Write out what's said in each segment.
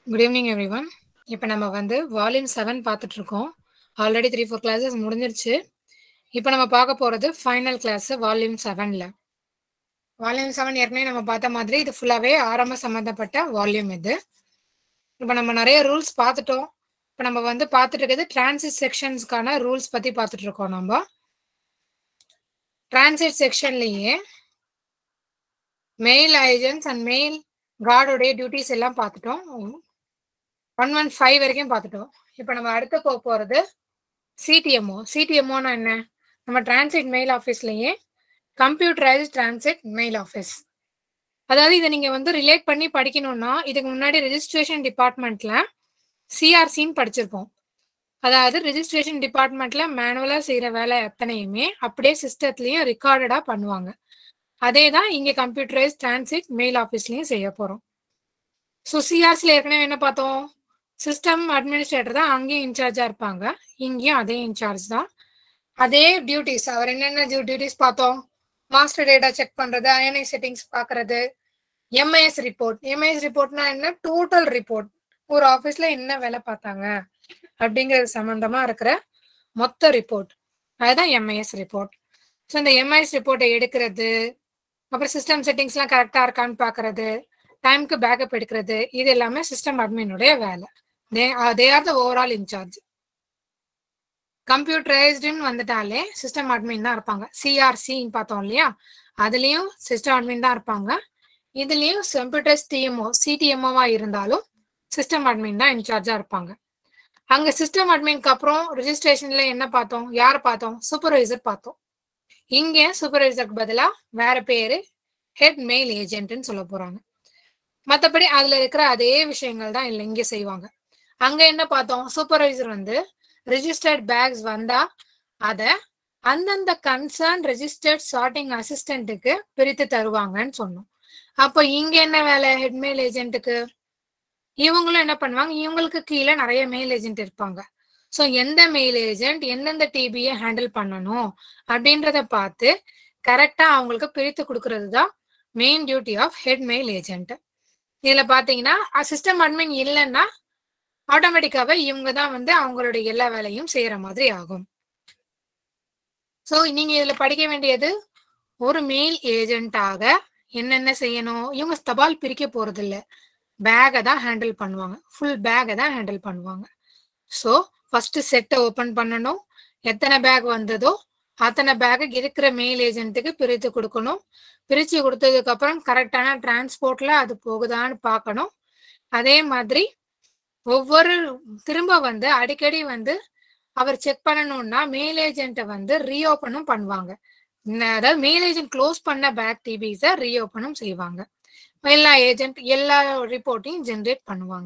good evening everyone இப்போ நம்ம வந்து வால்யூம் செவன் பார்த்துட்டு இருக்கோம் ஆல்ரெடி த்ரீ ஃபோர் கிளாஸஸ் முடிஞ்சிருச்சு இப்போ நம்ம பார்க்க போகிறது ஃபைனல் கிளாஸ் வால்யூம் செவனில் வால்யூம் செவன் ஏற்கனவே நம்ம பார்த்த மாதிரி இது ஃபுல்லாகவே ஆரம்ப சம்மந்தப்பட்ட வால்யூம் இது இப்போ நம்ம நிறைய ரூல்ஸ் பார்த்துட்டோம் இப்போ நம்ம வந்து பார்த்துட்டு இருக்கிறது டிரான்சிட் செக்ஷன்ஸ்க்கான ரூல்ஸ் பற்றி பார்த்துட்டு இருக்கோம் நம்ம டிரான்சிட் செக்ஷன்லேயே மெயில் ஏஜென்ட்ஸ் அண்ட் மெயில் கார்டுடைய டியூட்டிஸ் எல்லாம் பார்த்துட்டோம் ஒன் ஒன் ஃபைவ் வரைக்கும் பார்த்துட்டோம் இப்போ நம்ம அடுத்து போக போகிறது சிடிஎம்ஓ சிடிஎம்ஓனா என்ன நம்ம டிரான்சிட் மெயில் ஆஃபீஸ்லேயே கம்ப்யூட்டரைஸ் டிரான்சிட் மெயில் ஆஃபீஸ் அதாவது இதை நீங்கள் வந்து ரிலேட் பண்ணி படிக்கணும்னா இதுக்கு முன்னாடி ரெஜிஸ்ட்ரேஷன் டிபார்ட்மெண்ட்டில் சிஆர்சின்னு படிச்சிருப்போம் அதாவது ரெஜிஸ்ட்ரேஷன் டிபார்ட்மெண்ட்டில் மேனுவலாக செய்கிற வேலை எத்தனையுமே அப்படியே சிஸ்டத்துலேயும் ரெக்கார்டடாக பண்ணுவாங்க அதே தான் இங்கே கம்ப்யூட்டரைஸ் டிரான்சிட் மெயில் ஆஃபீஸ்லேயும் செய்ய போகிறோம் ஸோ சிஆர்சியில் ஏற்கனவே என்ன பார்த்தோம் சிஸ்டம் அட்மினிஸ்ட்ரேட்டர் தான் அங்கேயும் இன்சார்ஜாக இருப்பாங்க இங்கேயும் அதே இன்சார்ஜ் தான் அதே டியூட்டிஸ் அவர் என்னென்ன டியூட்டிஸ் பார்த்தோம் மாஸ்டர் டேட்டா செக் பண்ணுறது ஐஎன்ஐ செட்டிங்ஸ் பார்க்குறது எம்ஐஎஸ் ரிப்போர்ட் எம்ஐஎஸ் ரிப்போர்ட்னா என்ன டோட்டல் ரிப்போர்ட் ஒரு ஆஃபீஸில் என்ன வேலை பார்த்தாங்க அப்படிங்கிறது சம்மந்தமாக இருக்கிற மொத்த ரிப்போர்ட் அதுதான் எம்ஐஎஸ் ரிப்போர்ட் ஸோ இந்த எம்ஐஎஸ் ரிப்போர்ட்டை எடுக்கிறது அப்புறம் சிஸ்டம் செட்டிங்ஸ்லாம் கரெக்டாக இருக்கான்னு பார்க்கறது டைமுக்கு பேக்கப் எடுக்கிறது இது எல்லாமே சிஸ்டம் அட்மினுடைய வேலை they they are the overall incharge கம்ப்யூட்டரைஸ்டுன்னு வந்துட்டாலே சிஸ்டம் அட்மின் தான் இருப்பாங்க சிஆர்சின்னு பார்த்தோம் இல்லையா அதுலேயும் சிஸ்டம் அட்மின் தான் இருப்பாங்க இதுலேயும் கம்ப்யூட்டர்ஸ் டிஎம்ஓ சிடிஎம்ஓவா இருந்தாலும் சிஸ்டம் அட்மின் தான் இன்சார்ஜாக இருப்பாங்க அங்கே சிஸ்டம் அட்மின்க்கு அப்புறம் ரிஜிஸ்ட்ரேஷனில் என்ன பார்த்தோம் யாரை பார்த்தோம் சூப்பர்வைசர் பார்த்தோம் இங்கே சூப்பர்வைசருக்கு பதிலாக வேற பேர் ஹெட் மெயில் ஏஜென்ட்னு சொல்ல போகிறாங்க மற்றபடி அதில் இருக்கிற அதே விஷயங்கள் தான் இல்லை இங்கே செய்வாங்க அங்கே என்ன பார்த்தோம் சூப்பர்வைசர் வந்து ரிஜிஸ்டர்ட் பேக்ஸ் வந்தா அதை அந்தந்த கன்சர்ன் ரெஜிஸ்டர்ட் சார்ட்டிங் அசிஸ்டண்ட்டுக்கு பிரித்து தருவாங்கன்னு சொன்னோம் அப்போ இங்க என்ன வேலை ஹெட்மெயில் ஏஜென்ட்டுக்கு இவங்களும் என்ன பண்ணுவாங்க இவங்களுக்கு கீழே நிறைய மெயில் ஏஜென்ட் இருப்பாங்க ஸோ எந்த மெயில் ஏஜென்ட் எந்தெந்த டிபியை ஹேண்டில் பண்ணணும் அப்படின்றத பார்த்து கரெக்டாக அவங்களுக்கு பிரித்து கொடுக்கறது தான் main duty of head mail agent இதில் பார்த்தீங்கன்னா சிஸ்டம் அட்மின் இல்லைன்னா ஆட்டோமேட்டிக்காவே இவங்க தான் வந்து அவங்களுடைய எல்லா வேலையும் செய்யற மாதிரி ஆகும் ஸோ நீங்க இதுல படிக்க வேண்டியது ஒரு மெயில் ஏஜென்ட்டாக என்னென்ன செய்யணும் இவங்க தபால் பிரிக்க போறது இல்ல பேகை தான் ஹேண்டில் பண்ணுவாங்க ஃபுல் பேகை தான் ஹேண்டில் பண்ணுவாங்க ஸோ ஃபர்ஸ்ட் செட்டை ஓப்பன் பண்ணணும் எத்தனை பேக் வந்ததோ அத்தனை பேக்கு இருக்கிற மெயில் ஏஜென்ட்டுக்கு பிரித்து கொடுக்கணும் பிரித்து கொடுத்ததுக்கு அப்புறம் கரெக்டான டிரான்ஸ்போர்ட்ல அது போகுதான்னு பார்க்கணும் அதே மாதிரி ஒவ்வொரு திரும்ப வந்து அடிக்கடி வந்து அவர் செக் பண்ணணும்னா மெயில் ஏஜென்ட்டை வந்து ரீஓப்பனும் பண்ணுவாங்க அதாவது மெயில் ஏஜென்ட் க்ளோஸ் பண்ண பேக் டிபிஸை ரீஓப்பனும் செய்வாங்க எல்லா ஏஜென்ட் எல்லா ரிப்போர்ட்டையும் ஜென்ரேட் பண்ணுவாங்க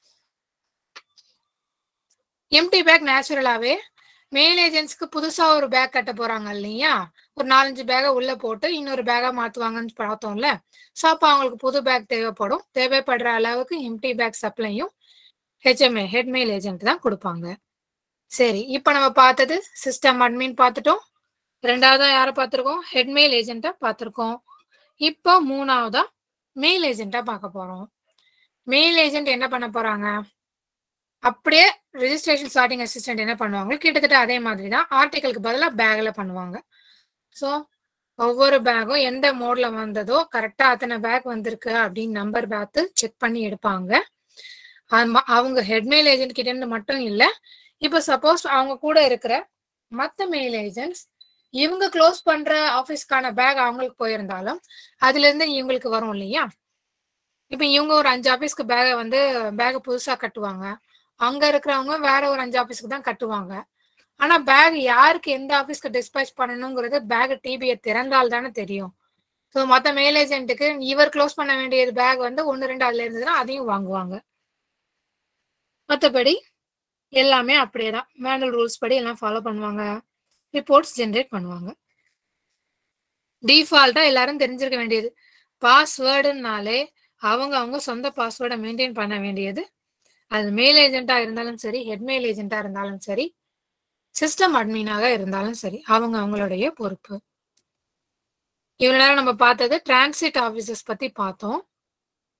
எம்டி பேக் நேச்சுரலாவே மெயில் ஏஜென்ட்ஸ்க்கு புதுசா ஒரு பேக் கட்ட போறாங்க இல்லையா ஒரு நாலஞ்சு பேக்கை உள்ள போட்டு இன்னொரு பேக்கா மாத்துவாங்கன்னு பார்த்தோம்ல ஸோ அப்போ அவங்களுக்கு புது பேக் தேவைப்படும் தேவைப்படுற அளவுக்கு எம்டி பேக் சப்ளையும் ஹெச்எம்ஏ ஹெட்மெயில் ஏஜென்ட் தான் கொடுப்பாங்க சரி இப்போ நம்ம பார்த்தது சிஸ்டம் அட்மின் பார்த்துட்டோம் ரெண்டாவதா யாரை பார்த்துருக்கோம் ஹெட்மெயில் ஏஜென்ட்டை பார்த்துருக்கோம் இப்போ மூணாவதா மெயில் ஏஜென்ட்டா பார்க்க போறோம் மெயில் ஏஜென்ட் என்ன பண்ண போறாங்க அப்படியே ரெஜிஸ்ட்ரேஷன் ஸ்டார்டிங் அசிஸ்டன்ட் என்ன பண்ணுவாங்க கிட்டத்தட்ட அதே மாதிரி தான் ஆர்டிக்கலுக்கு பதிலாக பேக்ல பண்ணுவாங்க ஸோ ஒவ்வொரு பேக்கும் எந்த மோட்ல வந்ததோ கரெக்டா அத்தனை பேக் வந்திருக்கு அப்படின்னு நம்பர் பார்த்து செக் பண்ணி எடுப்பாங்க அவங்க ஹெட்மெயில் ஏஜென்ட் கிட்ட இருந்து மட்டும் இல்ல இப்போ சப்போஸ் அவங்க கூட இருக்கிற மற்ற மெயில் ஏஜென்ட்ஸ் இவங்க க்ளோஸ் பண்ற ஆஃபீஸ்க்கான பேக் அவங்களுக்கு போயிருந்தாலும் அதுல இருந்து இவங்களுக்கு வரும் இல்லையா இப்போ இவங்க ஒரு அஞ்சு ஆஃபீஸ்க்கு பேகை வந்து பேகை புதுசா கட்டுவாங்க அங்க இருக்கிறவங்க வேற ஒரு அஞ்சு ஆஃபீஸ்க்கு தான் கட்டுவாங்க ஆனா பேக் யாருக்கு எந்த ஆஃபீஸ்க்கு டிஸ்பேச் பண்ணணுங்கிறது பேக் டிபியை திறந்தால் தானே தெரியும் ஸோ மற்ற மெயில் ஏஜென்ட்டுக்கு இவர் க்ளோஸ் பண்ண வேண்டியது பேக் வந்து ஒன்று ரெண்டு அதுல இருந்ததுன்னா அதையும் வாங்குவாங்க மற்றபடி எல்லாமே அப்படியே தான் மேனுவல் ரூல்ஸ் படி எல்லாம் ஃபாலோ பண்ணுவாங்க ரிப்போர்ட்ஸ் ஜென்ரேட் பண்ணுவாங்க டிஃபால்ட்டா எல்லாரும் தெரிஞ்சிருக்க வேண்டியது பாஸ்வேர்டுனாலே அவங்க அவங்க சொந்த பாஸ்வேர்டை மெயின்டைன் பண்ண வேண்டியது அது மெயில் ஏஜென்ட்டா இருந்தாலும் சரி ஹெட்மெயில் ஏஜென்ட்டா இருந்தாலும் சரி சிஸ்டம் அட்மினாக இருந்தாலும் சரி அவங்க அவங்களுடைய பொறுப்பு இவ்வளவு நேரம் நம்ம பார்த்தது டிரான்சிட் ஆஃபீஸர்ஸ் பத்தி பார்த்தோம்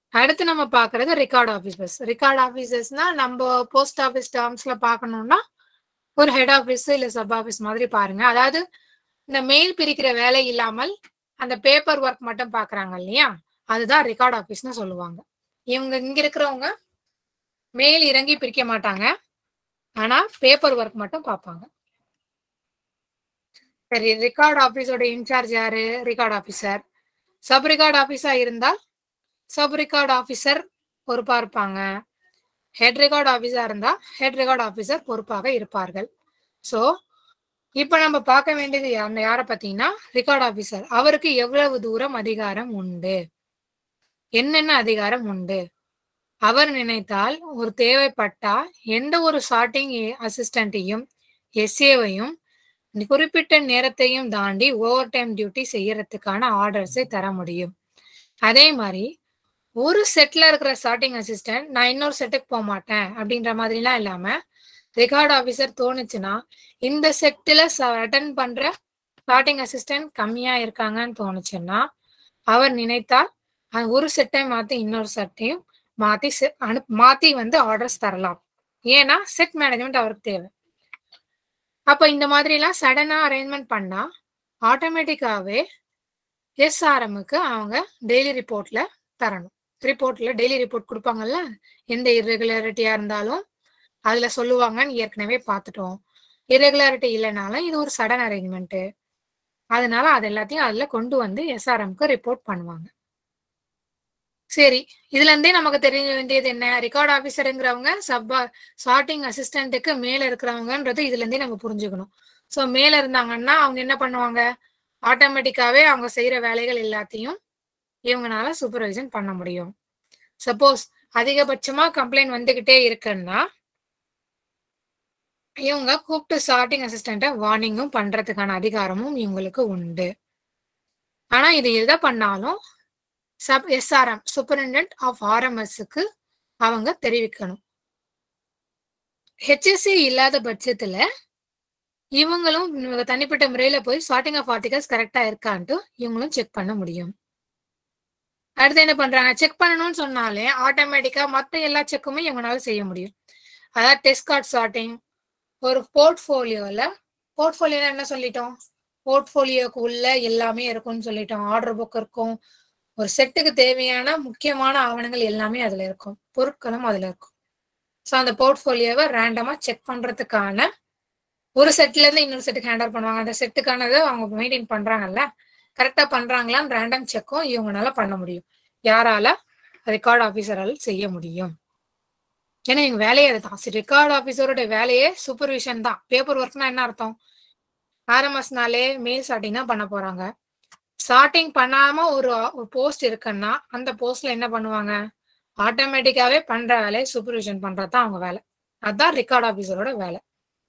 அடுத்து நம்ம பாக்குறது ரெக்கார்ட் ஆபீசர்ஸ் ரெக்கார்ட் ஆபீசர்ஸ்னா நம்ம போஸ்ட் ஆபீஸ் டேர்ம்ஸ்ல பார்க்கணும்னா ஒரு ஹெட் ஆபீஸ் இல்ல சப் ஆபீஸ் மாதிரி பாருங்க அதாவது இந்த மெயில் பிரிக்கிற வேலை இல்லாமல் அந்த பேப்பர் ஒர்க் மட்டும் பாக்குறாங்க இல்லையா அதுதான் ரெக்கார்ட் ஆபீஸ்னு சொல்லுவாங்க இவங்க இங்க இருக்கிறவங்க மெயில் இறங்கி பிரிக்க மாட்டாங்க ஆனா பேப்பர் ஒர்க் மட்டும் பார்ப்பாங்க சரி ரெக்கார்ட் ஆபீஸோட இன்சார்ஜ் யாரு ரெக்கார்ட் ஆபீசர் சப் ரெக்கார்ட் ஆபீஸா இருந்தால் சப் ரெக்கார்ட் ஆபீசர் பொறுப்பா இருப்பாங்க ஹெட் ரெக்கார்ட் ஆபீஸா இருந்தா ஹெட் ரெக்கார்ட் ஆபீசர் பொறுப்பாக இருப்பார்கள் ஸோ இப்ப நம்ம பார்க்க வேண்டியது யார் யாரை பார்த்தீங்கன்னா ரெக்கார்ட் ஆபீசர் அவருக்கு எவ்வளவு தூரம் அதிகாரம் உண்டு என்னென்ன அதிகாரம் உண்டு அவர் நினைத்தால் ஒரு தேவைப்பட்டா எந்த ஒரு சார்ட்டிங் அசிஸ்டண்ட்டையும் எஸ்ஏவையும் குறிப்பிட்ட நேரத்தையும் தாண்டி ஓவர் டைம் டியூட்டி செய்யறதுக்கான ஆர்டர்ஸை தர முடியும் அதே மாதிரி ஒரு செட்ல இருக்கிற சார்ட்டிங் அசிஸ்டன்ட் நான் இன்னொரு செட்டுக்கு போக மாட்டேன் அப்படின்ற மாதிரிலாம் இல்லாம ரெக்கார்ட் ஆஃபீஸர் தோணுச்சுன்னா இந்த செட்டில் அட்டன் பண்ற சார்ட்டிங் அசிஸ்டன்ட் கம்மியா இருக்காங்கன்னு தோணுச்சுன்னா அவர் நினைத்தால் அந்த ஒரு செட்டை மாத்தி இன்னொரு செட்டையும் மாத்தி அனு மாத்தி வந்து ஆர்டர்ஸ் தரலாம் ஏன்னா செட் மேனேஜ்மெண்ட் அவருக்கு தேவை அப்ப இந்த மாதிரி எல்லாம் சடனா அரேஞ்ச்மெண்ட் பண்ணா ஆட்டோமேட்டிக்காவே எஸ்ஆர்எம்க்கு அவங்க டெய்லி ரிப்போர்ட்ல தரணும் ரிப்போர்ட்ல டெய்லி ரிப்போர்ட் கொடுப்பாங்கல்ல எந்த இர்ரெகுலாரிட்டியா இருந்தாலும் அதுல சொல்லுவாங்கன்னு ஏற்கனவே பார்த்துட்டோம் இரெகுலாரிட்டி இல்லைனாலும் இது ஒரு சடன் அரேஞ்ச்மெண்ட் அதனால அது எல்லாத்தையும் அதுல கொண்டு வந்து எஸ்ஆர்எம்க்கு ரிப்போர்ட் பண்ணுவாங்க சரி இதுல இருந்தே நமக்கு தெரிய வேண்டியது என்ன ரெக்கார்ட் ஆபீசருங்கிறவங்க சப்பா சார்ட்டிங் அசிஸ்டன்ட்டுக்கு மேல இருக்கிறவங்கன்றது இதுல இருந்தே நம்ம புரிஞ்சுக்கணும் ஸோ மேல இருந்தாங்கன்னா அவங்க என்ன பண்ணுவாங்க ஆட்டோமேட்டிக்காவே அவங்க செய்யற வேலைகள் எல்லாத்தையும் இவங்கனால சூப்பர்வைசன் பண்ண முடியும் சப்போஸ் அதிகபட்சமா கம்ப்ளைண்ட் வந்துகிட்டே இருக்குன்னா இவங்க கூப்பிட்டு சார்ட்டிங் அசிஸ்டண்ட்டை வார்னிங்கும் பண்றதுக்கான அதிகாரமும் இவங்களுக்கு உண்டு ஆனா இது எதை பண்ணாலும் சப் எஸ்ஆர்எம் சூப்பரிண்டென்ட் ஆஃப் ஆர்எம்எஸ்க்கு அவங்க தெரிவிக்கணும் ஹெச்எஸ்சி இல்லாத பட்சத்துல இவங்களும் தனிப்பட்ட முறையில போய் சார்ட்டிங் ஆஃப் ஆர்டிகல்ஸ் கரெக்டா இருக்கான்ட்டு இவங்களும் செக் பண்ண முடியும் அடுத்து என்ன பண்றாங்க செக் பண்ணணும்னு சொன்னாலே ஆட்டோமேட்டிக்கா மற்ற எல்லா செக்குமே இவங்களால செய்ய முடியும் அதாவது டெஸ்ட் கார்ட் சார்ட்டிங் ஒரு போர்ட்ஃபோலியோல போர்ட்ஃபோலியோ என்ன சொல்லிட்டோம் போர்ட்ஃபோலியோக்கு உள்ள எல்லாமே இருக்கும்னு சொல்லிட்டோம் ஆர்டர் புக் இருக்கும் ஒரு செட்டுக்கு தேவையான முக்கியமான ஆவணங்கள் எல்லாமே அதுல இருக்கும் பொருட்களும் அதுல இருக்கும் ஸோ அந்த போர்ட்ஃபோலியோவை ரேண்டமா செக் பண்றதுக்கான ஒரு செட்ல இருந்து இன்னொரு செட்டுக்கு ஹேண்டல் பண்ணுவாங்க அந்த செட்டுக்கானதை அவங்க மெயின்டைன் பண்றாங்கல்ல கரெக்டா பண்றாங்களான்னு ரேண்டம் செக்கும் இவங்கனால பண்ண முடியும் யாரால ரெக்கார்ட் ஆபீசரால் செய்ய முடியும் ஏன்னா எங்க வேலையே அதுதான் ரெக்கார்ட் ஆபீசரோட வேலையே சூப்பர்விஷன் தான் பேப்பர் ஒர்க்னா என்ன அர்த்தம் ஆர்எம்எஸ்னாலே மெயில் சார்ட்டிங் தான் பண்ண போறாங்க சார்ட்டிங் பண்ணாம ஒரு போஸ்ட் இருக்குன்னா அந்த போஸ்ட்ல என்ன பண்ணுவாங்க ஆட்டோமேட்டிக்காவே பண்ற வேலையை சூப்பர்விஷன் பண்றது தான் அவங்க வேலை அதுதான் ரெக்கார்ட் ஆபீசரோட வேலை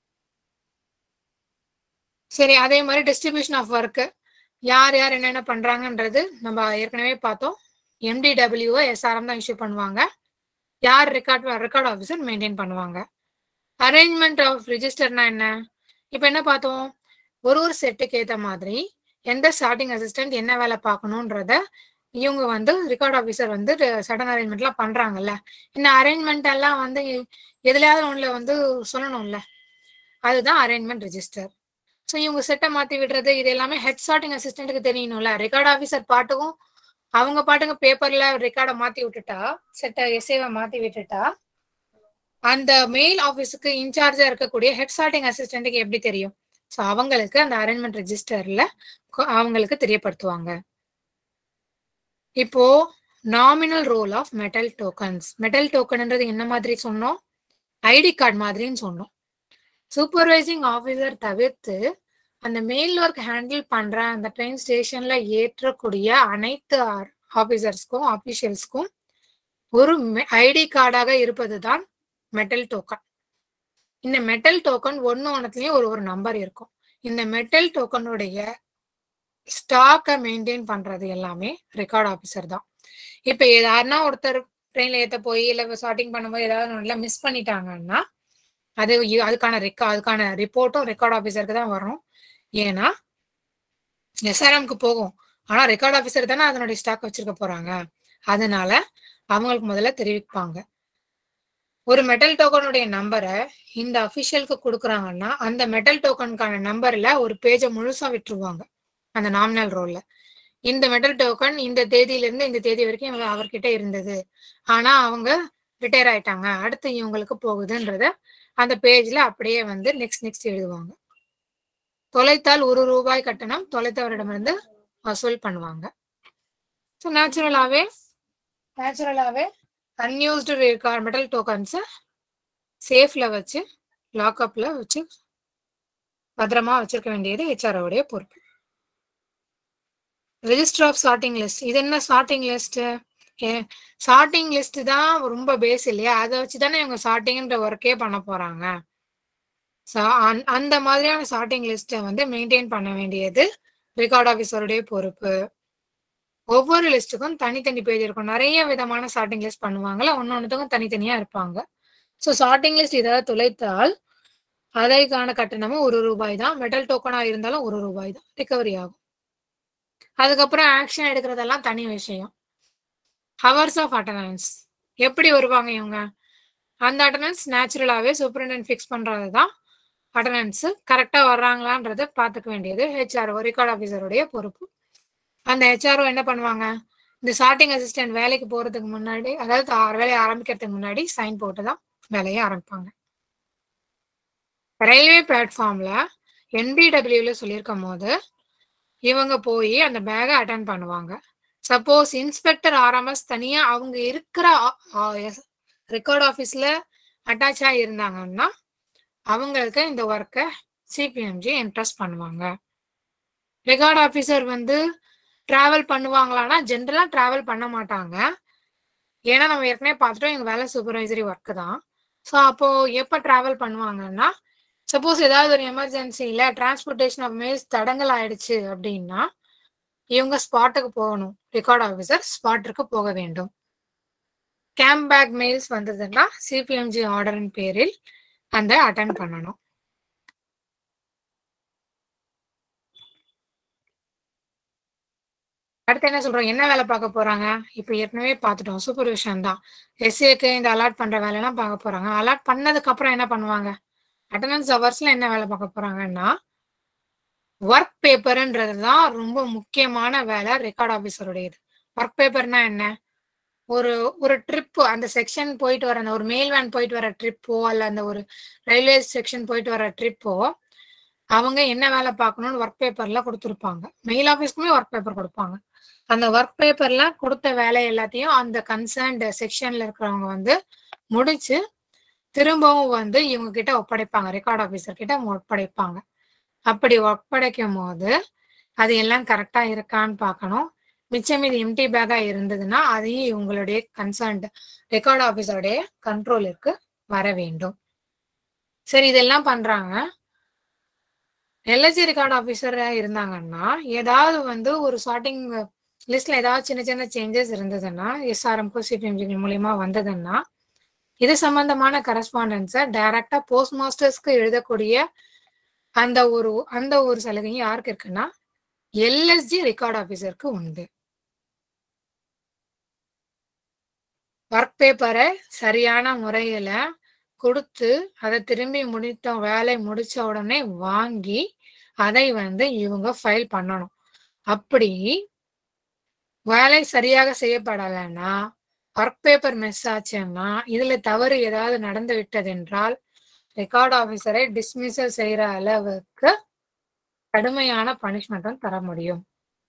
சரி அதே மாதிரி டிஸ்ட்ரிபியூஷன் ஆஃப் ஒர்க்கு யார் யார் என்னென்ன பண்றாங்கன்றது நம்ம ஏற்கனவே பார்த்தோம் எம்டிடபிள்யூஓ எஸ்ஆர்எம் தான் இஷ்யூ பண்ணுவாங்க யார் ரெக்கார்ட் ரெக்கார்ட் ஆஃபீஸர் மெயின்டைன் பண்ணுவாங்க அரேஞ்ச்மெண்ட் ஆஃப் ரிஜிஸ்டர்னா என்ன இப்போ என்ன பார்த்தோம் ஒரு ஒரு செட்டுக்கு ஏற்ற மாதிரி எந்த ஸ்டார்டிங் அசிஸ்டன்ட் என்ன வேலை பார்க்கணுன்றத இவங்க வந்து ரெக்கார்ட் ஆஃபீஸர் வந்து சடன் அரேஞ்ச்மெண்ட்லாம் பண்றாங்கல்ல இந்த அரேஞ்ச்மெண்ட் எல்லாம் வந்து எதுலையாவது ஒன்றில் வந்து சொல்லணும்ல அதுதான் அரேஞ்ச்மெண்ட் ரிஜிஸ்டர் ஸோ இவங்க செட்டை மாற்றி விடுறது இது எல்லாமே ஹெட் சார்ட்டிங் அசிஸ்டண்ட்டுக்கு தெரியணும்ல ரெக்கார்ட் ஆஃபீஸர் பாட்டுக்கும் அவங்க பாட்டுக்கு பேப்பர்ல ரெக்கார்டை மாற்றி விட்டுட்டா செட்டை எஸ்ஏவை மாற்றி விட்டுட்டா அந்த மெயில் ஆஃபீஸுக்கு இன்சார்ஜா இருக்கக்கூடிய ஹெட் சார்ட்டிங் அசிஸ்டண்ட்டுக்கு எப்படி தெரியும் ஸோ அவங்களுக்கு அந்த அரேஞ்ச்மெண்ட் ரெஜிஸ்டர்ல அவங்களுக்கு தெரியப்படுத்துவாங்க இப்போ nominal roll of metal tokens metal டோக்கன்ன்றது என்ன மாதிரி சொன்னோம் ஐடி கார்டு மாதிரின்னு சொன்னோம் சூப்பர்வைசிங் ஆஃபீஸர் தவிர்த்து அந்த மெயில் ஒர்க் ஹேண்டில் பண்ற அந்த ட்ரெயின் ஸ்டேஷன்ல ஏற்றக்கூடிய அனைத்து ஆஃபீஸர்ஸ்க்கும் ஆஃபீஷியல்ஸ்க்கும் ஒரு ஐடி கார்டாக இருப்பது தான் மெட்டல் டோக்கன் இந்த மெட்டல் டோக்கன் ஒன்று ஒன்றுத்துலேயும் ஒரு ஒரு நம்பர் இருக்கும் இந்த மெட்டல் டோக்கனுடைய ஸ்டாக்கை மெயின்டைன் பண்றது எல்லாமே ரெக்கார்ட் ஆஃபீஸர் தான் இப்போ யாருன்னா ஒருத்தர் ட்ரெயினில் ஏற்ற போய் இல்லை ஸ்டார்டிங் பண்ணும்போது ஏதாவது நல்லா மிஸ் பண்ணிட்டாங்கன்னா அது அதுக்கான ரெக்கா அதுக்கான ரிப்போர்ட்டும் ரெக்கார்ட் ஆஃபீஸருக்கு தான் வரும் ஏன்னா எஸ்ஆர்எம்க்கு போகும் ஆனா ரெக்கார்ட் ஆஃபீஸர் தானே அதனுடைய ஸ்டாக் வச்சிருக்க போறாங்க அதனால அவங்களுக்கு முதல்ல தெரிவிப்பாங்க ஒரு மெட்டல் டோக்கனுடைய நம்பரை இந்த அஃபிஷியலுக்கு கொடுக்குறாங்கன்னா அந்த மெட்டல் டோக்கனுக்கான நம்பர்ல ஒரு பேஜை முழுசா விட்டுருவாங்க அந்த நாமினல் ரோல்ல இந்த மெட்டல் டோக்கன் இந்த தேதியில இருந்து இந்த தேதி வரைக்கும் இவங்க அவர்கிட்ட இருந்தது ஆனா அவங்க ரிட்டையர் ஆயிட்டாங்க அடுத்து இவங்களுக்கு போகுதுன்றத அந்த பேஜ்ல அப்படியே வந்து நெக்ஸ்ட் நெக்ஸ்ட் எழுதுவாங்க தொலைத்தால் ஒரு ரூபாய் கட்டணம் தொலைத்தவரிடமிருந்து வசூல் பண்ணுவாங்க ஸோ நேச்சுரலாகவே நேச்சுரலாகவே அன்யூஸ்டு ரெக்கார்ட் மெட்டல் டோக்கன்ஸை சேஃபில் வச்சு லாக்அப்பில் வச்சு பத்திரமா வச்சிருக்க வேண்டியது ஹெச்ஆர்ஓடைய பொறுப்பு ரெஜிஸ்டர் ஆஃப் சார்ட்டிங் லிஸ்ட் இது என்ன சார்ட்டிங் லிஸ்ட் சார்ட்டிங் லிஸ்ட் தான் ரொம்ப பேஸ் இல்லையா அதை வச்சு தானே இவங்க சார்ட்டிங்ன்ற ஒர்க்கே பண்ண போறாங்க ஸோ அந்த மாதிரியான சார்ட்டிங் லிஸ்ட்டை வந்து மெயின்டைன் பண்ண வேண்டியது ரெக்கார்ட் ஆஃபீஸருடைய பொறுப்பு ஒவ்வொரு லிஸ்ட்டுக்கும் தனித்தனி பேஜ் இருக்கும் நிறைய விதமான சார்ட்டிங் லிஸ்ட் பண்ணுவாங்கல்ல ஒன்னொன்னுத்துக்கும் தனித்தனியா இருப்பாங்க ஸோ சார்ட்டிங் லிஸ்ட் ஏதாவது துளைத்தால் அதைக்கான கட்டணமும் ஒரு ரூபாய் தான் மெட்டல் டோக்கனா இருந்தாலும் ஒரு ரூபாய் தான் ரிகவரி ஆகும் அதுக்கப்புறம் ஆக்ஷன் எடுக்கிறதெல்லாம் தனி விஷயம் ஹவர்ஸ் ஆஃப் அட்டண்டன்ஸ் எப்படி வருவாங்க இவங்க அந்த அட்டண்டன்ஸ் நேச்சுரலாகவே சூப்பரிண்டென்ட் ஃபிக்ஸ் பண்ணுறது தான் அட்டண்டன்ஸ் கரெக்டாக வர்றாங்களான்றதை பார்த்துக்க வேண்டியது ஹெச்ஆர்ஓ ரெக்கார்ட் ஆஃபீஸருடைய பொறுப்பு அந்த ஹெச்ஆர்ஓ என்ன பண்ணுவாங்க இந்த சார்ட்டிங் அசிஸ்டன்ட் வேலைக்கு போகிறதுக்கு முன்னாடி அதாவது ஆ- வேலையை ஆரம்பிக்கிறதுக்கு முன்னாடி சைன் போட்டு தான் வேலையை ஆரம்பிப்பாங்க ரயில்வே பிளாட்ஃபார்ம்ல என்பிடபிள்யூல சொல்லியிருக்கும் போது இவங்க போய் அந்த பேகை அட்டன் பண்ணுவாங்க சப்போஸ் இன்ஸ்பெக்டர் ஆர்எம்எஸ் தனியா அவங்க இருக்கிற ரெக்கார்ட் ஆஃபீஸ்ல அட்டாச் இருந்தாங்கன்னா அவங்களுக்கு இந்த ஒர்க்கை சிபிஎம்ஜி இன்ட்ரெஸ்ட் பண்ணுவாங்க ரெக்கார்ட் ஆஃபீஸர் வந்து டிராவல் பண்ணுவாங்களான்னா ஜென்ரலா டிராவல் பண்ண மாட்டாங்க ஏன்னா நம்ம ஏற்கனவே பார்த்துட்டோம் எங்க வேலை சூப்பர்வைசரி ஒர்க் தான் ஸோ அப்போ எப்போ டிராவல் பண்ணுவாங்கன்னா சப்போஸ் ஏதாவது ஒரு எமர்ஜென்சியில் டிரான்ஸ்போர்ட்டேஷன் ஆஃப் மெயில்ஸ் தடங்கல் ஆயிடுச்சு அப்படின்னா இவங்க ஸ்பாட்டுக்கு போகணும் ரெக்கார்ட் ஆஃபீஸர் ஸ்பாட்டுக்கு போக வேண்டும் கேம்ப் பேக் மெயில்ஸ் வந்ததுன்னா சிபிஎம்ஜி ஆர்டரின் பேரில் அந்த அட்டன் பண்ணணும் அடுத்து என்ன சொல்றோம் என்ன வேலை பார்க்க போறாங்க இப்போ ஏற்கனவே பார்த்துட்டோம் சூப்பர்விஷன் தான் எஸ்ஏக்கு இந்த அலாட் பண்ற வேலையெல்லாம் பார்க்க போறாங்க அலாட் பண்ணதுக்கு அப்புறம் என்ன பண்ணுவாங்க அட்டண்டன்ஸ் ஹவர்ஸ்ல என்ன வேலை பார்க்க போறாங்கன்னா ஒர்க் பேப்பர்ன்றது தான் ரொம்ப முக்கியமான வேலை ரெக்கார்ட் ஆஃபீஸருடையது ஒர்க் பேப்பர்னா என்ன ஒரு ஒரு ட்ரிப் அந்த செக்ஷன் போயிட்டு வர அந்த ஒரு மெயில் வேன் போயிட்டு வர ட்ரிப்போ அல்ல அந்த ஒரு ரயில்வே செக்ஷன் போயிட்டு வர ட்ரிப்போ அவங்க என்ன வேலை பார்க்கணும்னு ஒர்க் பேப்பர்ல கொடுத்துருப்பாங்க மெயில் ஆஃபீஸ்க்குமே ஒர்க் பேப்பர் கொடுப்பாங்க அந்த ஒர்க் பேப்பர்ல கொடுத்த வேலை எல்லாத்தையும் அந்த கன்சர்ன்ட் செக்ஷன்ல இருக்கிறவங்க வந்து முடிச்சு திரும்பவும் வந்து இவங்க கிட்ட ஒப்படைப்பாங்க ரெக்கார்ட் ஆஃபீஸர் கிட்ட ஒப்படைப்பாங்க அப்படி ஒப்படைக்கும் போது அது எல்லாம் கரெக்டா இருக்கான்னு பார்க்கணும் மிச்சம் மீது எம்டி பேக்கா இருந்ததுன்னா அதையும் இவங்களுடைய கன்சர்ன்ட் ரெக்கார்ட் ஆஃபீஸருடைய கண்ட்ரோலிற்கு வர வேண்டும் சரி இதெல்லாம் பண்றாங்க எல்ஐசி ரெக்கார்ட் ஆஃபீஸரா இருந்தாங்கன்னா ஏதாவது வந்து ஒரு சார்ட்டிங் லிஸ்ட்ல ஏதாவது சின்ன சின்ன சேஞ்சஸ் இருந்ததுன்னா எஸ்ஆர்எம்கோ சிபிஎம்ஜி மூலியமா வந்ததுன்னா இது சம்பந்தமான கரஸ்பாண்டன்ஸை டைரக்டா போஸ்ட் மாஸ்டர்ஸ்க்கு எழுதக்கூடிய அந்த ஒரு அந்த ஒரு சலுகையும் யாருக்கு இருக்குன்னா எல்எஸ்ஜி ரெக்கார்ட் ஆஃபீஸருக்கு உண்டு ஒர்க் பேப்பரை சரியான முறையில கொடுத்து அதை திரும்பி முடித்த வேலை முடிச்ச உடனே வாங்கி அதை வந்து இவங்க ஃபைல் பண்ணணும் அப்படி வேலை சரியாக செய்யப்படலைன்னா ஒர்க் பேப்பர் மிஸ் ஆச்சுன்னா இதுல தவறு ஏதாவது நடந்து விட்டது என்றால் ரெக்கார்ட் ஆபீசரை டிஸ்மிசல் செய்யற அளவுக்கு கடுமையான பனிஷ்மெண்ட்டும் தர முடியும்